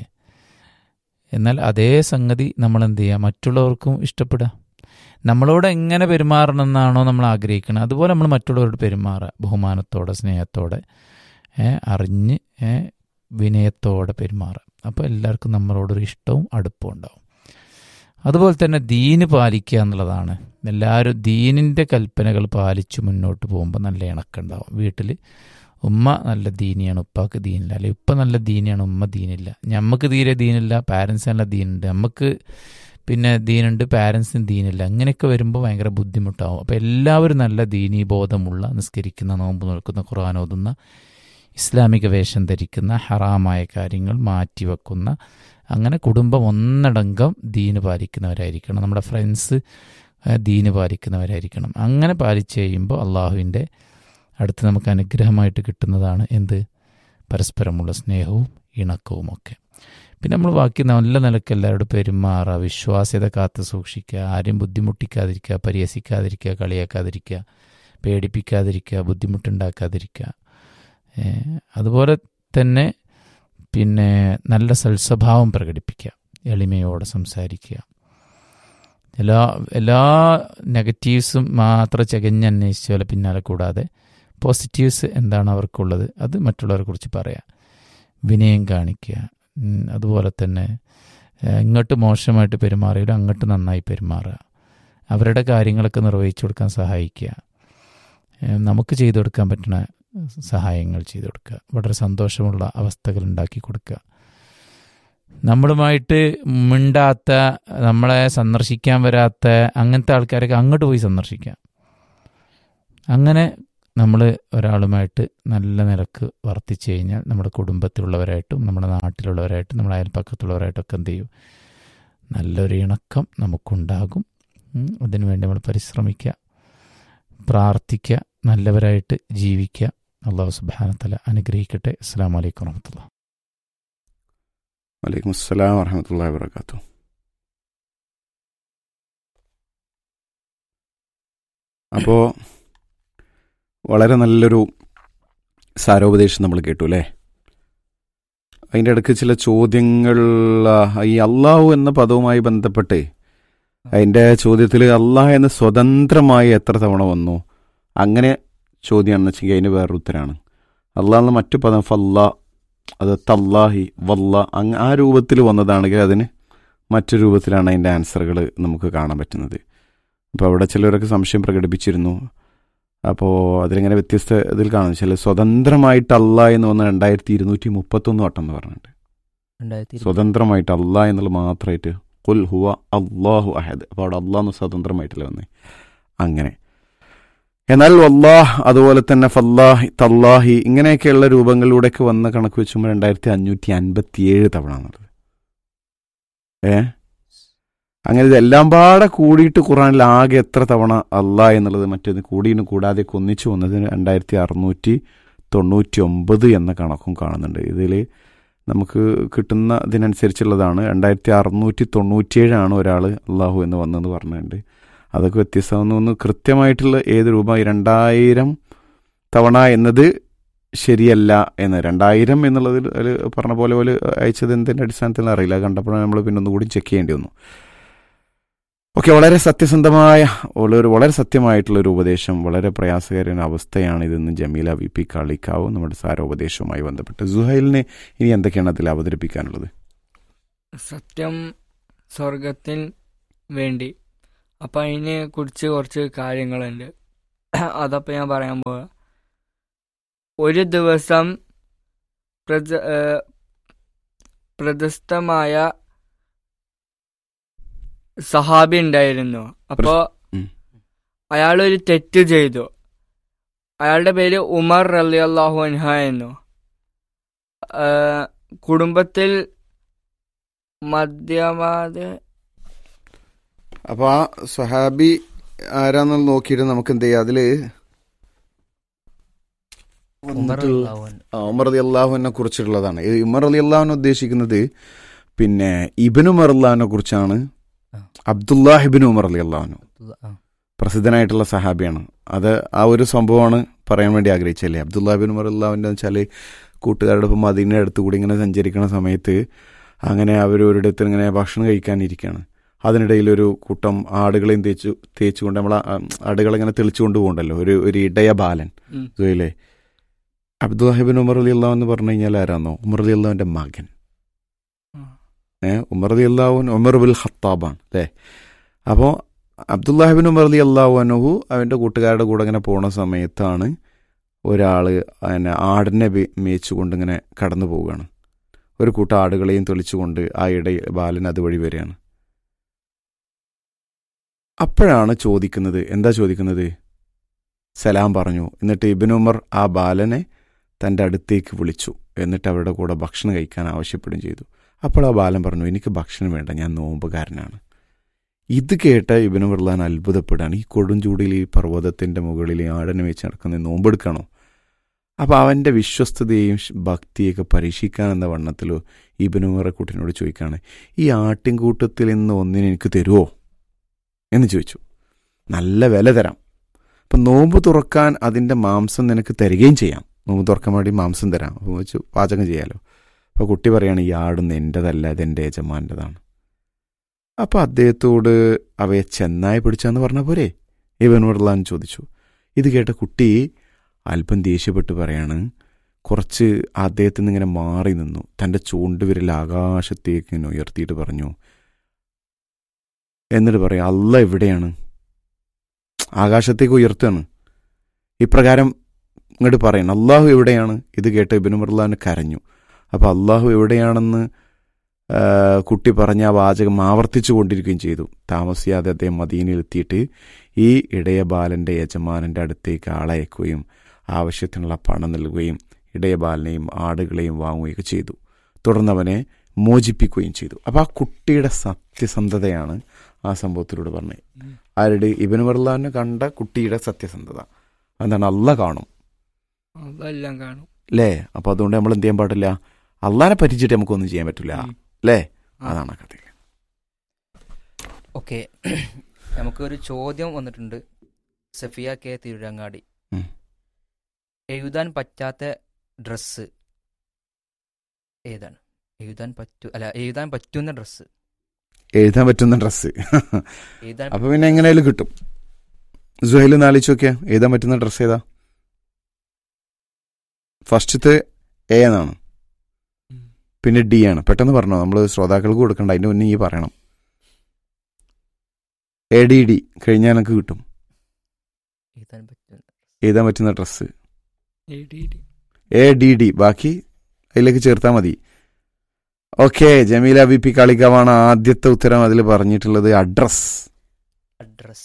എന്നാൽ അതേ സംഗതി നമ്മൾ എന്ത് ചെയ്യുക മറ്റുള്ളവർക്കും ഇഷ്ടപ്പെടുക നമ്മളോട് എങ്ങനെ പെരുമാറണം എന്നാണോ നമ്മൾ ആഗ്രഹിക്കുന്നത് അതുപോലെ നമ്മൾ മറ്റുള്ളവരോട് പെരുമാറുക ബഹുമാനത്തോടെ സ്നേഹത്തോടെ ഏ, അറിഞ്ഞ് ഏ, വിനയത്തോടെ പെരുമാറുക അപ്പോൾ എല്ലാവർക്കും നമ്മളോടൊരു ഇഷ്ടവും അടുപ്പവും ഉണ്ടാവും അതുപോലെ തന്നെ ദീന് പാലിക്കുക എന്നുള്ളതാണ് എല്ലാവരും ദീനിൻ്റെ കൽപ്പനകൾ പാലിച്ച് മുന്നോട്ട് പോകുമ്പോൾ നല്ല ഇണക്കുണ്ടാവും വീട്ടിൽ ഉമ്മ നല്ല ദീനിയാണ് ഉപ്പാക്ക് ദീനില്ല അല്ലെങ്കിൽ ഉപ്പ നല്ല ദീനിയാണ് ഉമ്മ ദീനില്ല ഞമ്മക്ക് തീരെ ദീനില്ല പാരൻസ് നല്ല ദീനുണ്ട് നമുക്ക് പിന്നെ ദീനുണ്ട് പാരൻസിന് ദീനില്ല അങ്ങനെയൊക്കെ വരുമ്പോൾ ഭയങ്കര ബുദ്ധിമുട്ടാവും അപ്പോൾ എല്ലാവരും നല്ല ദീനീ ബോധമുള്ള നിസ്കരിക്കുന്ന നോമ്പ് നിൽക്കുന്ന ഖുർആൻ ഓതുന്ന ഇസ്ലാമിക വേഷം ധരിക്കുന്ന ഹറാമായ കാര്യങ്ങൾ മാറ്റിവെക്കുന്ന അങ്ങനെ കുടുംബം ഒന്നടങ്കം ദീന് പാലിക്കുന്നവരായിരിക്കണം നമ്മുടെ ഫ്രണ്ട്സ് ഏഹ്, ദീന് പാലിക്കുന്നവരായിരിക്കണം അങ്ങനെ പാലിച്ചു കഴിയുമ്പോൾ അള്ളാഹുവിൻ്റെ അടുത്ത് നമുക്ക് അനുഗ്രഹമായിട്ട് കിട്ടുന്നതാണ് എന്ത് പരസ്പരമുള്ള സ്നേഹവും ഇണക്കവും ഒക്കെ പിന്നെ നമ്മൾ ബാക്കി നല്ല നിലക്ക് എല്ലാവരോടും പെരുമാറുക വിശ്വാസ്യത കാത്തു സൂക്ഷിക്കുക ആരെയും ബുദ്ധിമുട്ടിക്കാതിരിക്കുക പരിഹസിക്കാതിരിക്കുക കളിയാക്കാതിരിക്കുക പേടിപ്പിക്കാതിരിക്കുക ബുദ്ധിമുട്ടുണ്ടാക്കാതിരിക്കുക ഏഹ്, അതുപോലെ തന്നെ പിന്നെ നല്ല സൽസ്വഭാവം പ്രകടിപ്പിക്കുക എളിമയോടെ സംസാരിക്കുക എല്ലാ എല്ലാ നെഗറ്റീവ്സും മാത്രം ചകഞ്ഞന്വേഷിച്ച പോലെ പിന്നാലെ കൂടാതെ പോസിറ്റീവ്സ് എന്താണ് അവർക്കുള്ളത് അത് മറ്റുള്ളവരെ കുറിച്ച് പറയാം വിനയം കാണിക്കുക ഉം, അതുപോലെ തന്നെ ഏഹ്, ഇങ്ങോട്ട് മോശമായിട്ട് പെരുമാറിയാലും അങ്ങോട്ട് നന്നായി പെരുമാറുക അവരുടെ കാര്യങ്ങളൊക്കെ നിർവഹിച്ചു കൊടുക്കാൻ സഹായിക്കുക ഏഹ്, നമുക്ക് ചെയ്തു കൊടുക്കാൻ പറ്റുന്ന സഹായങ്ങൾ ചെയ്തു കൊടുക്കുക വളരെ സന്തോഷമുള്ള അവസ്ഥകൾ ഉണ്ടാക്കി കൊടുക്കുക നമ്മളുമായിട്ട് മിണ്ടാത്ത നമ്മളെ സന്ദർശിക്കാൻ വരാത്ത അങ്ങനത്തെ ആൾക്കാരൊക്കെ അങ്ങോട്ട് പോയി സന്ദർശിക്കാം അങ്ങനെ നമ്മൾ ഒരാളുമായിട്ട് നല്ല നിലക്ക് വർത്തിച്ചു കഴിഞ്ഞാൽ നമ്മുടെ കുടുംബത്തിലുള്ളവരായിട്ടും നമ്മുടെ നാട്ടിലുള്ളവരായിട്ടും നമ്മുടെ അയൽപ്പക്കത്തുള്ളവരായിട്ടൊക്കെ എന്ത് ചെയ്യും നല്ലൊരു ഇണക്കം നമുക്കുണ്ടാകും ഉം, അതിനുവേണ്ടി നമ്മൾ പരിശ്രമിക്കുക പ്രാർത്ഥിക്കുക നല്ലവരായിട്ട് ജീവിക്കുക അള്ളാഹു സുബാനത്തല അനുഗ്രഹിക്കട്ടെ അസ്സാം വലൈക്കും വറഹമത്തുള്ള വലൈക്കും അസ്സലാം വറഹമത്തല്ലാ വാബർക്കാത്തു അപ്പോൾ വളരെ നല്ലൊരു സാരോപദേശം നമ്മൾ കേട്ടു അല്ലേ അതിൻ്റെ ഇടയ്ക്ക് ചില ചോദ്യങ്ങൾ ആ, ഈ അള്ളാഹു എന്ന പദവുമായി ബന്ധപ്പെട്ട് അതിൻ്റെ ചോദ്യത്തിൽ അള്ളാഹ് എന്ന് സ്വതന്ത്രമായി എത്ര തവണ വന്നു അങ്ങനെ ചോദ്യമാണെന്ന് വെച്ചെങ്കിൽ അതിന് വേറൊരു ഉത്തരമാണ് അള്ളാഹ് എന്ന മറ്റു പദം ഫല്ലാ അത് തല്ലാഹി വല്ല അങ്ങ് ആ രൂപത്തിൽ വന്നതാണെങ്കിൽ അതിന് മറ്റു രൂപത്തിലാണ് അതിൻ്റെ ആൻസറുകൾ നമുക്ക് കാണാൻ പറ്റുന്നത് അപ്പോൾ അവിടെ ചിലരൊക്കെ സംശയം പ്രകടിപ്പിച്ചിരുന്നു അപ്പോൾ അതിലിങ്ങനെ വ്യത്യസ്ത ഇതിൽ കാണുന്നു ചില സ്വതന്ത്രമായിട്ട് അല്ല എന്ന് വന്ന രണ്ടായിരത്തി ഇരുന്നൂറ്റി മുപ്പത്തൊന്ന് വട്ടം എന്ന് പറഞ്ഞിട്ട് രണ്ടായിരത്തി ഇരുപത്. സ്വതന്ത്രമായിട്ട് അല്ല എന്നുള്ളത് മാത്രമായിട്ട് കുൽ ഹുവ അള്ളാഹു അഹദ് അപ്പോൾ അവിടെ അള്ളാഹ് സ്വതന്ത്രമായിട്ടല്ല വന്നേ അങ്ങനെ എന്നാൽ വല്ലാഹ് അതുപോലെ തന്നെ ഫല്ലാഹി തല്ലാഹി ഇങ്ങനെയൊക്കെയുള്ള രൂപങ്ങളിലൂടെയൊക്കെ വന്ന കണക്ക് വെച്ചുമ്പോൾ രണ്ടായിരത്തി അഞ്ഞൂറ്റി അൻപത്തി ഏഴ് തവണ എന്നുള്ളത് ഏ അങ്ങനെ ഇതെല്ലാം പാടെ കൂടിയിട്ട് ഖുറാനിൽ ആകെ എത്ര തവണ അല്ല എന്നുള്ളത് മറ്റേത് കൂടിയും കൂടാതെയൊക്കെ ഒന്നിച്ചു വന്നത് രണ്ടായിരത്തി അറുന്നൂറ്റി തൊണ്ണൂറ്റി ഒമ്പത് എന്ന കണക്കും കാണുന്നുണ്ട് ഇതിൽ നമുക്ക് കിട്ടുന്ന ഇതിനനുസരിച്ചുള്ളതാണ് രണ്ടായിരത്തി അറുന്നൂറ്റി തൊണ്ണൂറ്റിയേഴാണ് ഒരാൾ അള്ളാഹു എന്ന് വന്നെന്ന് പറഞ്ഞിട്ടുണ്ട് അതൊക്കെ വ്യത്യസ്തമാണെന്ന് ഒന്ന് കൃത്യമായിട്ടുള്ള ഏത് രൂപ ഈ രണ്ടായിരം തവണ എന്നത് ശരിയല്ല എന്ന് രണ്ടായിരം എന്നുള്ളതിൽ അതിൽ പറഞ്ഞ പോലെ പോലെ അയച്ചത് എന്തിൻ്റെ അടിസ്ഥാനത്തിൽ അറിയില്ല അത് കണ്ടപ്പോഴാണ് നമ്മൾ പിന്നെ ഒന്നുകൂടി ചെക്ക് ചെയ്യേണ്ടി വന്നു ഓക്കെ വളരെ സത്യസന്ധമായ വളരെ വളരെ സത്യമായിട്ടുള്ള ഒരു ഉപദേശം വളരെ പ്രയാസകരമായ അവസ്ഥയാണ് ഇതെന്ന് ജമീല വി പി കാളിക്കാവ് നമ്മുടെ സാരോപദേശവുമായി ബന്ധപ്പെട്ട് സുഹൈലിനെ ഇനി എന്തൊക്കെയാണ് അതിൽ അവതരിപ്പിക്കാനുള്ളത് സത്യം സ്വർഗത്തിന് വേണ്ടി അപ്പം അതിനെ കുറിച്ച് കുറച്ച് കാര്യങ്ങളുണ്ട് അതപ്പോൾ ഞാൻ പറയാൻ പോവാ ഒരു ദിവസം പ്രജ ഏഹ് പ്രശസ്തമായ സഹാബി ഉണ്ടായിരുന്നു അപ്പോൾ ഉം. അയാളൊരു തെറ്റ് ചെയ്തു അയാളുടെ പേര് ഉമർ അലി അള്ളാഹു അൻഹ എന്നു ഏഹ് കുടുംബത്തിൽ മധ്യമാത അപ്പോൾ ആ സഹാബി ആരാന്നുള്ളത് നോക്കിയിട്ട് നമുക്ക് എന്ത് ചെയ്യാം അതില് ഉമർ റളിയല്ലാഹു അൻഹു. ആ, ഉമർ അലി അള്ളാഹുവിനെ കുറിച്ചുള്ളതാണ് ഈ ഉമർ അലി അള്ളാഹുവിനെ ഉദ്ദേശിക്കുന്നത് പിന്നെ ഇബിനു ഉമർ അള്ളാഹിനെ കുറിച്ചാണ് ആ. അബ്ദുല്ലാഹിബിൻ ഉമർ അലി അള്ളാഹുനു ആ. പ്രസിദ്ധനായിട്ടുള്ള സഹാബിയാണ് അത് ആ ഒരു സംഭവമാണ് പറയാൻ വേണ്ടി ആഗ്രഹിച്ചല്ലേ അബ്ദുല്ലാഹിബിൻ ഉമർ അള്ളാഹുവിൻ്റെ വെച്ചാൽ കൂട്ടുകാരുടെ ഒപ്പം മദീനെ അടുത്ത് കൂടി ഇങ്ങനെ സഞ്ചരിക്കുന്ന സമയത്ത് അങ്ങനെ അവർ ഒരിടത്ത് ഇങ്ങനെ ഭക്ഷണം കഴിക്കാനിരിക്കുകയാണ് അതിനിടയിൽ ഒരു കൂട്ടം ആടുകളെയും തേച്ചു തേച്ചുകൊണ്ട് നമ്മൾ ആടുകളിങ്ങനെ തെളിച്ചു കൊണ്ടുപോകണ്ടല്ലോ ഒരു ഒരു ഇടയ ബാലൻ ഉം. സുഹൈലേ അബ്ദുല്ലാഹിബിൻ ഉമർ അലി അള്ളാഹു എന്ന് പറഞ്ഞു കഴിഞ്ഞാൽ ആരാന്നോ ഉമർ അലി അള്ളാഹുവിന്റെ മകൻ ഉം. ഏ ഉമർ അലി അള്ളാഹുൻ ഉമർ ബിൽ ഖത്താബാണ് അല്ലേ അപ്പോൾ അബ്ദുല്ലാഹിബിൻ ഉമർ അലി അള്ളാഹു അനുഹു അവൻ്റെ കൂട്ടുകാരുടെ കൂടെ ഇങ്ങനെ പോണ സമയത്താണ് ഒരാൾ പിന്നെ ആടിനെ വേ- മേച്ചുകൊണ്ട് ഇങ്ങനെ കടന്നു പോവുകയാണ് ഒരു കൂട്ടം ആടുകളെയും തെളിച്ചുകൊണ്ട് ആ ഇടയിൽ ബാലൻ അതുവഴി വരികയാണ് അപ്പോഴാണ് ചോദിക്കുന്നത് എന്താ ചോദിക്കുന്നത് സലാം പറഞ്ഞു എന്നിട്ട് ഇബിൻ ഉമർ ആ ബാലനെ തൻ്റെ അടുത്തേക്ക് വിളിച്ചു എന്നിട്ട് അവരുടെ കൂടെ ഭക്ഷണം കഴിക്കാൻ ആവശ്യപ്പെടുകയും ചെയ്തു അപ്പോൾ ആ ബാലൻ പറഞ്ഞു എനിക്ക് ഭക്ഷണം വേണ്ട ഞാൻ നോമ്പുകാരനാണ് ഇത് കേട്ട ഇബിന് ബിർലാൻ അത്ഭുതപ്പെടാണ് ഈ കൊടും ചൂടിൽ ഈ പർവ്വതത്തിൻ്റെ മുകളിൽ ഈ ആടിനെ വെച്ച് നടക്കുന്ന നോമ്പെടുക്കണോ അപ്പോൾ അവൻ്റെ വിശ്വസ്തതയും ഷ് ഭക്തിയൊക്കെ പരീക്ഷിക്കാൻ എന്ന വണ്ണത്തിലോ ഇബിന് ഉമറെ കുട്ടിനോട് ചോദിക്കുകയാണ് ഈ ആട്ടിൻകൂട്ടത്തിൽ നിന്ന് ഒന്നിനെ എനിക്ക് തരുമോ എന്ന് ചോദിച്ചു നല്ല വില തരാം അപ്പം നോമ്പ് തുറക്കാൻ അതിൻ്റെ മാംസം നിനക്ക് തരികയും ചെയ്യാം നോമ്പ് തുറക്കാൻ വേണ്ടി മാംസം തരാം അപ്പോൾ വെച്ച് പാചകം ചെയ്യാലോ അപ്പോൾ കുട്ടി പറയാണ് ഈ ആടുന്ന് എൻ്റെതല്ല ഇതെൻ്റെ യജമാൻ്റെതാണ് അപ്പോൾ അദ്ദേഹത്തോട് അവയെ ചെന്നായി പിടിച്ചാന്ന് പറഞ്ഞ പോരെ ഇവൻ ഉരുളാൻ ചോദിച്ചു ഇത് കേട്ട കുട്ടി അല്പം ദേഷ്യപ്പെട്ട് പറയാണ് കുറച്ച് അദ്ദേഹത്തിൽ നിന്ന് ഇങ്ങനെ മാറി നിന്നു തൻ്റെ ചൂണ്ടുവിരൽ ആകാശത്തേക്ക് ഇങ്ങനെ ഉയർത്തിയിട്ട് പറഞ്ഞു എന്നിട്ട് പറയാം അല്ല എവിടെയാണ് ആകാശത്തേക്ക് ഉയർത്തുകയാണ് ഇപ്രകാരം ഇങ്ങോട്ട് പറയണം അള്ളാഹു എവിടെയാണ് ഇത് കേട്ട് ഇബിനു മുർലാന് കരഞ്ഞു അപ്പോൾ അള്ളാഹു എവിടെയാണെന്ന് ആ, കുട്ടി പറഞ്ഞ ആ വാചകം ആവർത്തിച്ചു കൊണ്ടിരിക്കുകയും ചെയ്തു താമസിയാതെ അദ്ദേഹം മദീനയിൽ എത്തിയിട്ട് ഈ ഇടയ ബാലൻ്റെ യജമാനൻ്റെ അടുത്തേക്ക് ആളയക്കുകയും ആവശ്യത്തിനുള്ള പണം നൽകുകയും ഇടയ ബാലനെയും ആടുകളെയും വാങ്ങുകയൊക്കെ ചെയ്തു തുടർന്ന് അവനെ മോചിപ്പിക്കുകയും ചെയ്തു അപ്പോൾ ആ കുട്ടിയുടെ സത്യസന്ധതയാണ് ആ സംഭവത്തിലൂടെ പറഞ്ഞത് ആരുടെ ഇബിന് ബർലാനെ കണ്ട കുട്ടിയുടെ സത്യസന്ധത എന്താണ് അല്ല കാണും അതെല്ലാം കാണും അല്ലേ അപ്പോൾ അതുകൊണ്ട് നമ്മൾ എന്ത് ചെയ്യാൻ പാടില്ല അള്ളാനെ പറ്റിച്ചിട്ട് നമുക്കൊന്നും ചെയ്യാൻ പറ്റില്ല ഉം. അല്ലേ ആ. അതാണ് ആ കഥ ഓക്കെ നമുക്കൊരു ചോദ്യം വന്നിട്ടുണ്ട് സഫിയ കെ തിരുരങ്ങാടി ഉം. എഴുതാൻ പറ്റാത്ത ഡ്രസ്സ് ഏതാണ് എഴുതാൻ പറ്റൂ അല്ല എഴുതാൻ പറ്റുന്ന ഡ്രസ്സ് എഴുതാൻ പറ്റുന്ന ഡ്രസ്സ് എഴുതാൻ അപ്പൊ പിന്നെ എങ്ങനെയായാലും കിട്ടും സുഹൈൽ നാലിച്ച് നോക്കിയാ എഴുതാൻ പറ്റുന്ന ഡ്രസ്സ് ഏതാ ഫസ്റ്റത്തെ എ എന്നാണ് ഉം. പിന്നെ ഡി ആണ് പെട്ടെന്ന് പറഞ്ഞോ നമ്മൾ ശ്രോതാക്കൾക്ക് കൊടുക്കണ്ട അതിന്റെ മുന്നേ ഈ പറയണം എ ഡി ഡി കഴിഞ്ഞാൽ എനിക്ക് കിട്ടും എഴുതാൻ പറ്റും എഴുതാൻ പറ്റുന്ന dress A D D A D D ബാക്കി അതിലേക്ക് ചേർത്താൽ മതി ഓക്കെ ജമീല വി പി കാളിക്കാവാണ് ആദ്യത്തെ ഉത്തരം അതിൽ പറഞ്ഞിട്ടുള്ളത് അഡ്രസ് അഡ്രസ്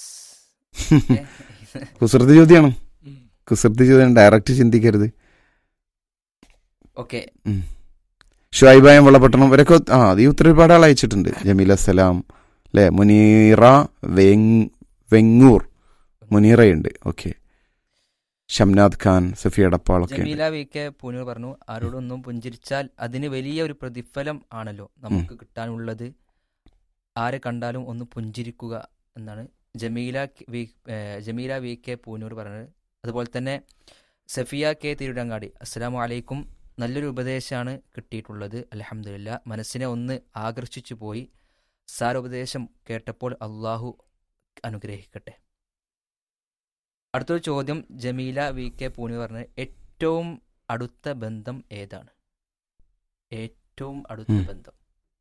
കുസൃതി ചോദ്യമാണ് കുസൃതി ചോദ്യം ഡയറക്റ്റ് ചിന്തിക്കരുത് ഓക്കെ ഷുഹൈബായം വെള്ളപട്ടണം ഇവരൊക്കെ ആ അത് ഈ ഉത്തരം ഒരുപാട് ആൾ അയച്ചിട്ടുണ്ട് ജമീല സലാം അല്ലെ മുനീറ വെങ് വെങ്ങൂർ മുനീറയുണ്ട് ഓക്കെ ഷംനാദ് ഖാൻ സഫിയ ഡപ്പാളൊക്കെ ഉണ്ട് ജമീല വി കെ പൂനൂർ പറഞ്ഞു ആരോടൊന്നും പുഞ്ചിരിച്ചാൽ അതിന് വലിയ ഒരു പ്രതിഫലം ആണല്ലോ നമുക്ക് കിട്ടാനുള്ളത് ആരെ കണ്ടാലും ഒന്ന് പുഞ്ചിരിക്കുക എന്നാണ് ജമീല കെ- വി ഏഹ് ജമീല വി കെ പൂനൂർ പറഞ്ഞത് അതുപോലെ തന്നെ സഫിയ കെ തിരുടങ്ങാടി അസ്സലാമു അലൈക്കും നല്ലൊരു ഉപദേശമാണ് കിട്ടിയിട്ടുള്ളത് അലഹമില്ല മനസ്സിനെ ഒന്ന് ആകർഷിച്ചു പോയി സാരോപദേശം കേട്ടപ്പോൾ അള്ളാഹു അനുഗ്രഹിക്കട്ടെ അടുത്തൊരു ചോദ്യം ജമീല വി കെ പൂനി പറഞ്ഞത് ഏറ്റവും അടുത്ത ബന്ധം ഏതാണ് ഏറ്റവും അടുത്ത ഉം. ബന്ധം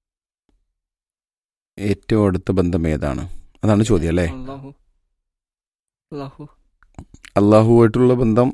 ഏറ്റവും അടുത്ത ബന്ധം ഏതാണ് അതാണ് ചോദ്യം അല്ലേ അള്ളാഹു അള്ളാഹു അള്ളാഹുവായിട്ടുള്ള ബന്ധം